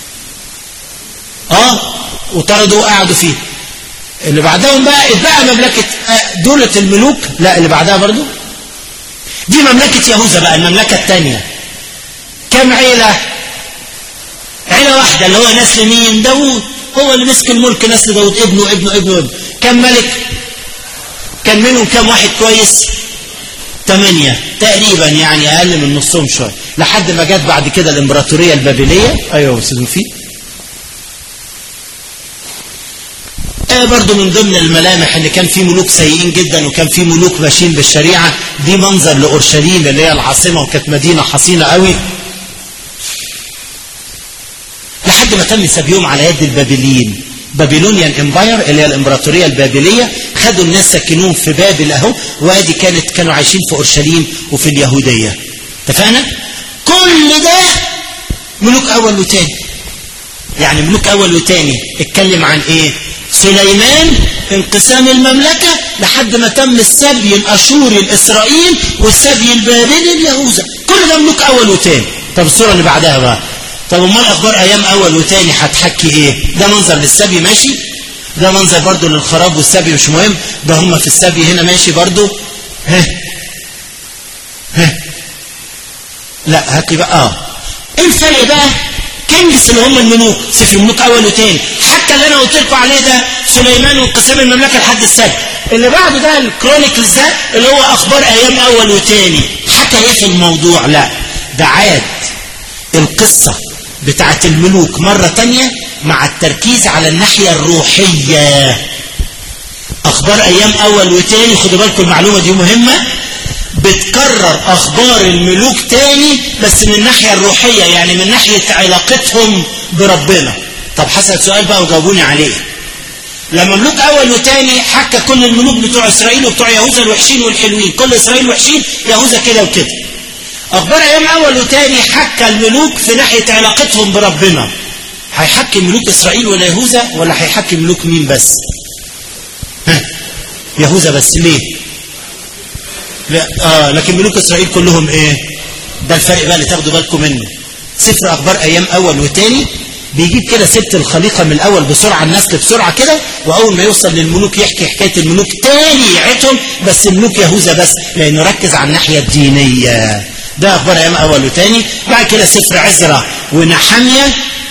اه وطردوا وقعدوا فيه اللي بعدهم بقى اتبقى مملكة آه، دولة الملوك لا اللي بعدها برضو دي مملكة يهوذا بقى المملكة الثانية كم عيلة عيلة واحدة اللي هو نسل مين داوود هو اللي مسك الملك نسل داوود ابنه ابنه ابنه ابنه كم ملك كان منهم كم واحد كويس ثمانية تقريبا يعني أقل من نصهم شوية لحد ما جت بعد كده الإمبراطورية البابلية أيوة أستاذ مفيد آه برضو من ضمن الملامح ان كان في ملوك سيئين جدا وكان في ملوك ماشيين بالشريعة دي منظر لأورشليم اللي هي العاصمة وكانت مدينة حصينة قوي لحد ما تم سبيهم على يد البابليين بابلونيان امباير اللي هي الامبراطورية البابلية خدوا الناس سكنوهم في بابل اهو وادي كانت كانوا عايشين في اورشليم وفي اليهودية اتفقنا كل ده ملوك اول وتاني يعني ملوك اول وتاني اتكلم عن ايه سليمان انقسام المملكة لحد ما تم السبي الاشوري الاسرائيل والسبي البابلي اليهوذا كل ده ملوك اول وتاني طب الصورة اللي بعدها بقى طب امال اخبار ايام اول وتاني هتحكي ايه ده منظر للسبي ماشي ده منظر برضو للخراب والسبي مش مهم ده هم في السبي هنا ماشي برضو ها ها لا هات لي بقى اه ايه الفرق بقى كنجس اللي هم الملوك سفر الملوك اول وتاني حتى اللي انا قلت لكم عليه ده سليمان وانقسام المملكه لحد السبت اللي بعده ده الكرونيكلز ده اللي هو اخبار ايام اول وتاني حكى ايه في الموضوع لا ده عاد القصه بتاعت الملوك مره تانيه مع التركيز على الناحيه الروحيه اخبار ايام اول وتاني خدوا بالكم المعلومه دي مهمه بتكرر اخبار الملوك تاني بس من الناحيه الروحيه يعني من ناحيه علاقتهم بربنا طب حسن سؤال بقى وجاوبوني عليه لما ملوك اول وتاني حكى كل الملوك بتوع اسرائيل وبتوع يهوذا الوحشين والحلوين كل اسرائيل وحشين يهوذا كده وكده اخبار ايام اول وتاني حكى الملوك في ناحيه علاقتهم بربنا هيحكي ملوك اسرائيل ولا يهوذا ولا هيحكي ملوك مين بس ها يهوذا بس ليه لا اه لكن ملوك اسرائيل كلهم ايه ده الفرق بقى اللي تاخدوا بالكم منه سفر اخبار ايام اول وتاني بيجيب كده سبت الخليقه من الاول بسرعه النسل بسرعه كده واول ما يوصل للملوك يحكي حكايه الملوك تاني يعيتهم بس ملوك يهوذا بس لانه ركز على الناحيه الدينيه ده اخبار ايام اول وتاني بعد كده سفر عزرا ونحميه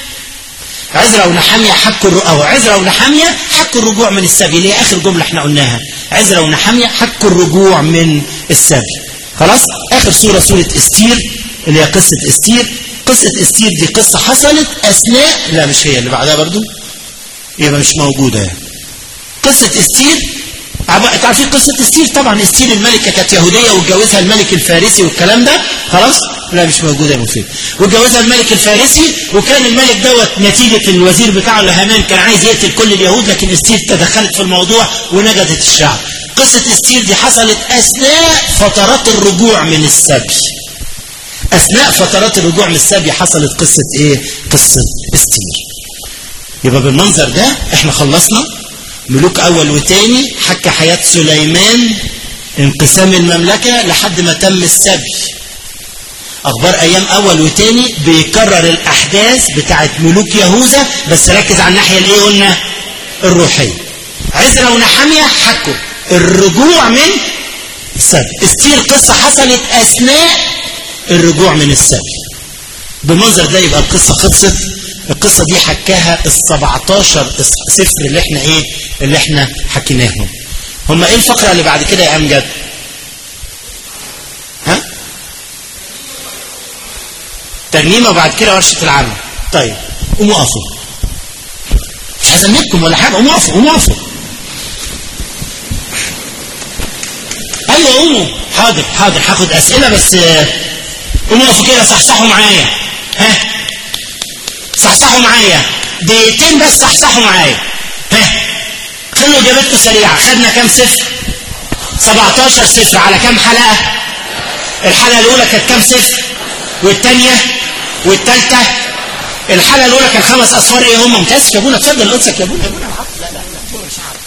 عزرا ونحمية حكوا الرجوع أو عزرا ونحمية حكوا الرجوع من السبي اللي هي آخر جملة احنا قلناها عزرا ونحمية حكوا الرجوع من السبي خلاص آخر سورة سورة استير اللي هي قصة استير قصة استير دي قصة حصلت أثناء لا مش هي اللي بعدها برضو يبقى مش موجودة يعني قصة استير تعرفين قصة استير طبعا استير الملكة كانت يهودية واتجوزها الملك الفارسي والكلام ده خلاص لا مش موجودة يا مفيد واتجوزها الملك الفارسي وكان الملك دوت نتيجة الوزير بتاعه لهامان كان عايز يقتل كل اليهود لكن استير تدخلت في الموضوع ونجدت الشعب قصة استير دي حصلت أثناء فترات الرجوع من السبي أثناء فترات الرجوع من السبي حصلت قصة إيه؟ قصة استير يبقى بالمنظر ده احنا خلصنا ملوك أول وتاني حكى حياة سليمان انقسام المملكة لحد ما تم السبي أخبار أيام أول وتاني بيكرر الأحداث بتاعت ملوك يهوذا بس ركز على الناحية اللي قلنا الروحية عزرا ونحمية حكوا الرجوع من السبي استير قصة حصلت أثناء الرجوع من السبي بمنظر ده يبقى القصة خلصت القصة دي حكاها ال 17 سفر اللي احنا ايه اللي احنا حكيناهم هما ايه الفقرة اللي بعد كده يا امجد ها ترنيمة وبعد كده ورشة العمل طيب قوموا اقفوا مش هزنبكم ولا حاجة قوموا اقفوا قوموا اقفوا ايوه قوموا حاضر حاضر هاخد اسئلة بس قوموا اقفوا كده صحصحوا معايا ها صحصحوا معايا دقيقتين بس صحصحوا معايا ها خلوا اجابتكم سريعه خدنا كام صفر 17 صفر على كام حلقه الحلقه الاولى كانت كام صفر والثانيه والثالثه الحلقه الاولى كان خمس اصفار ايه هم متاسف يا ابونا اتفضل قدسك يا ابونا يا ابونا لا لا لا مش عارف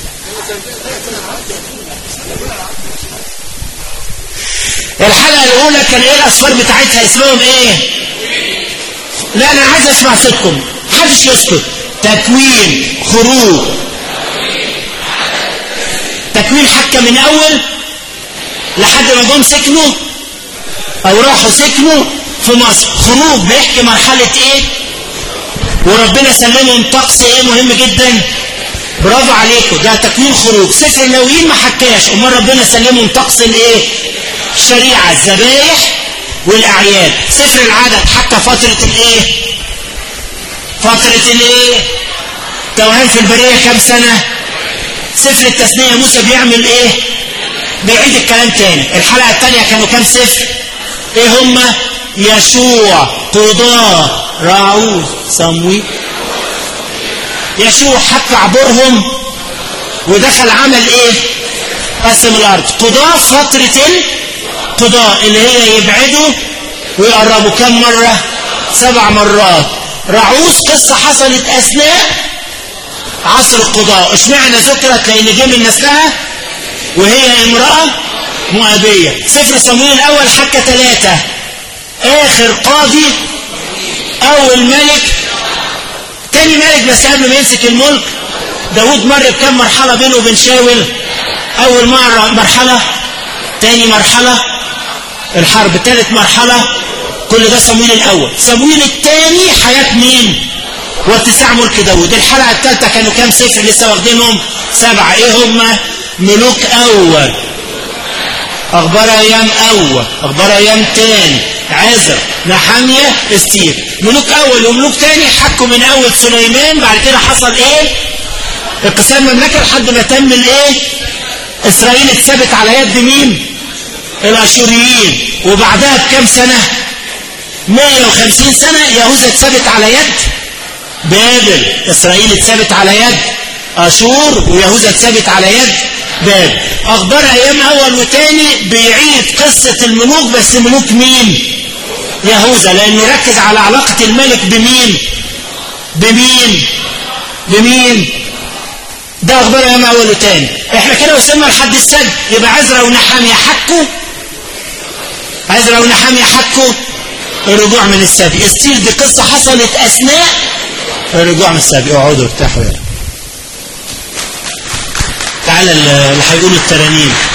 الحلقه الاولى كان ايه الاصفار بتاعتها اسمهم ايه لا انا عايز اسمع صوتكم محدش يسكت تكوين خروج تكوين حكى من اول لحد ما جم سكنوا او راحوا سكنوا في مصر خروج بيحكي مرحلة ايه وربنا سلمهم طقس ايه مهم جدا برافو عليكم ده تكوين خروج سفر اللاويين ما حكاش امال ربنا سلمهم طقس الايه شريعة الذبايح والاعياد سفر العدد حكى فترة الايه فترة الايه توهان في البرية كام سنة سفر التثنية موسى بيعمل ايه بيعيد الكلام تاني الحلقة التانية كانوا كام سفر ايه هما يشوع قضاء راعوث صمويل يشوع حكى عبورهم ودخل عمل ايه قسم الارض قضاء فترة القضاء اللي هي يبعدوا ويقربوا كم مرة سبع مرات رعوس قصة حصلت اثناء عصر القضاء اشمعنى ذكرت لان جه من نسلها وهي امرأة مؤبية سفر صمويل الاول حكى ثلاثة اخر قاضي اول ملك تاني ملك بس قبل ما يمسك الملك داود مر بكم مرحلة بينه وبين شاول اول مرة مرحلة تاني مرحلة الحرب ثالث مرحلة كل ده صمويل الاول صمويل الثاني حياة مين واتساع ملك داود الحلقة الثالثة كانوا كام سفر لسه واخدينهم سبعة ايه هم ملوك اول اخبار ايام اول اخبار ايام تاني عزر نحامية استير ملوك اول وملوك تاني حكوا من اول سليمان بعد كده حصل ايه انقسام المملكة لحد ما تم الايه اسرائيل اتثبت على يد مين الاشوريين وبعدها بكام سنة 150 سنة يهوذا اتثبت على يد بابل اسرائيل اتثبت على يد اشور ويهوذا اتثبت على يد بابل اخبار ايام اول وتاني بيعيد قصة الملوك بس ملوك مين يهوذا لانه ركز على علاقة الملك بمين بمين بمين ده اخبار ايام اول وتاني احنا كده وصلنا لحد السد يبقى عزرا ونحامية حكوا عزرا ونحامية حكوا الرجوع من السبي استير دي قصة حصلت اثناء الرجوع من السبي اقعدوا ارتاحوا يلا تعالى اللي هيقولوا الترانيم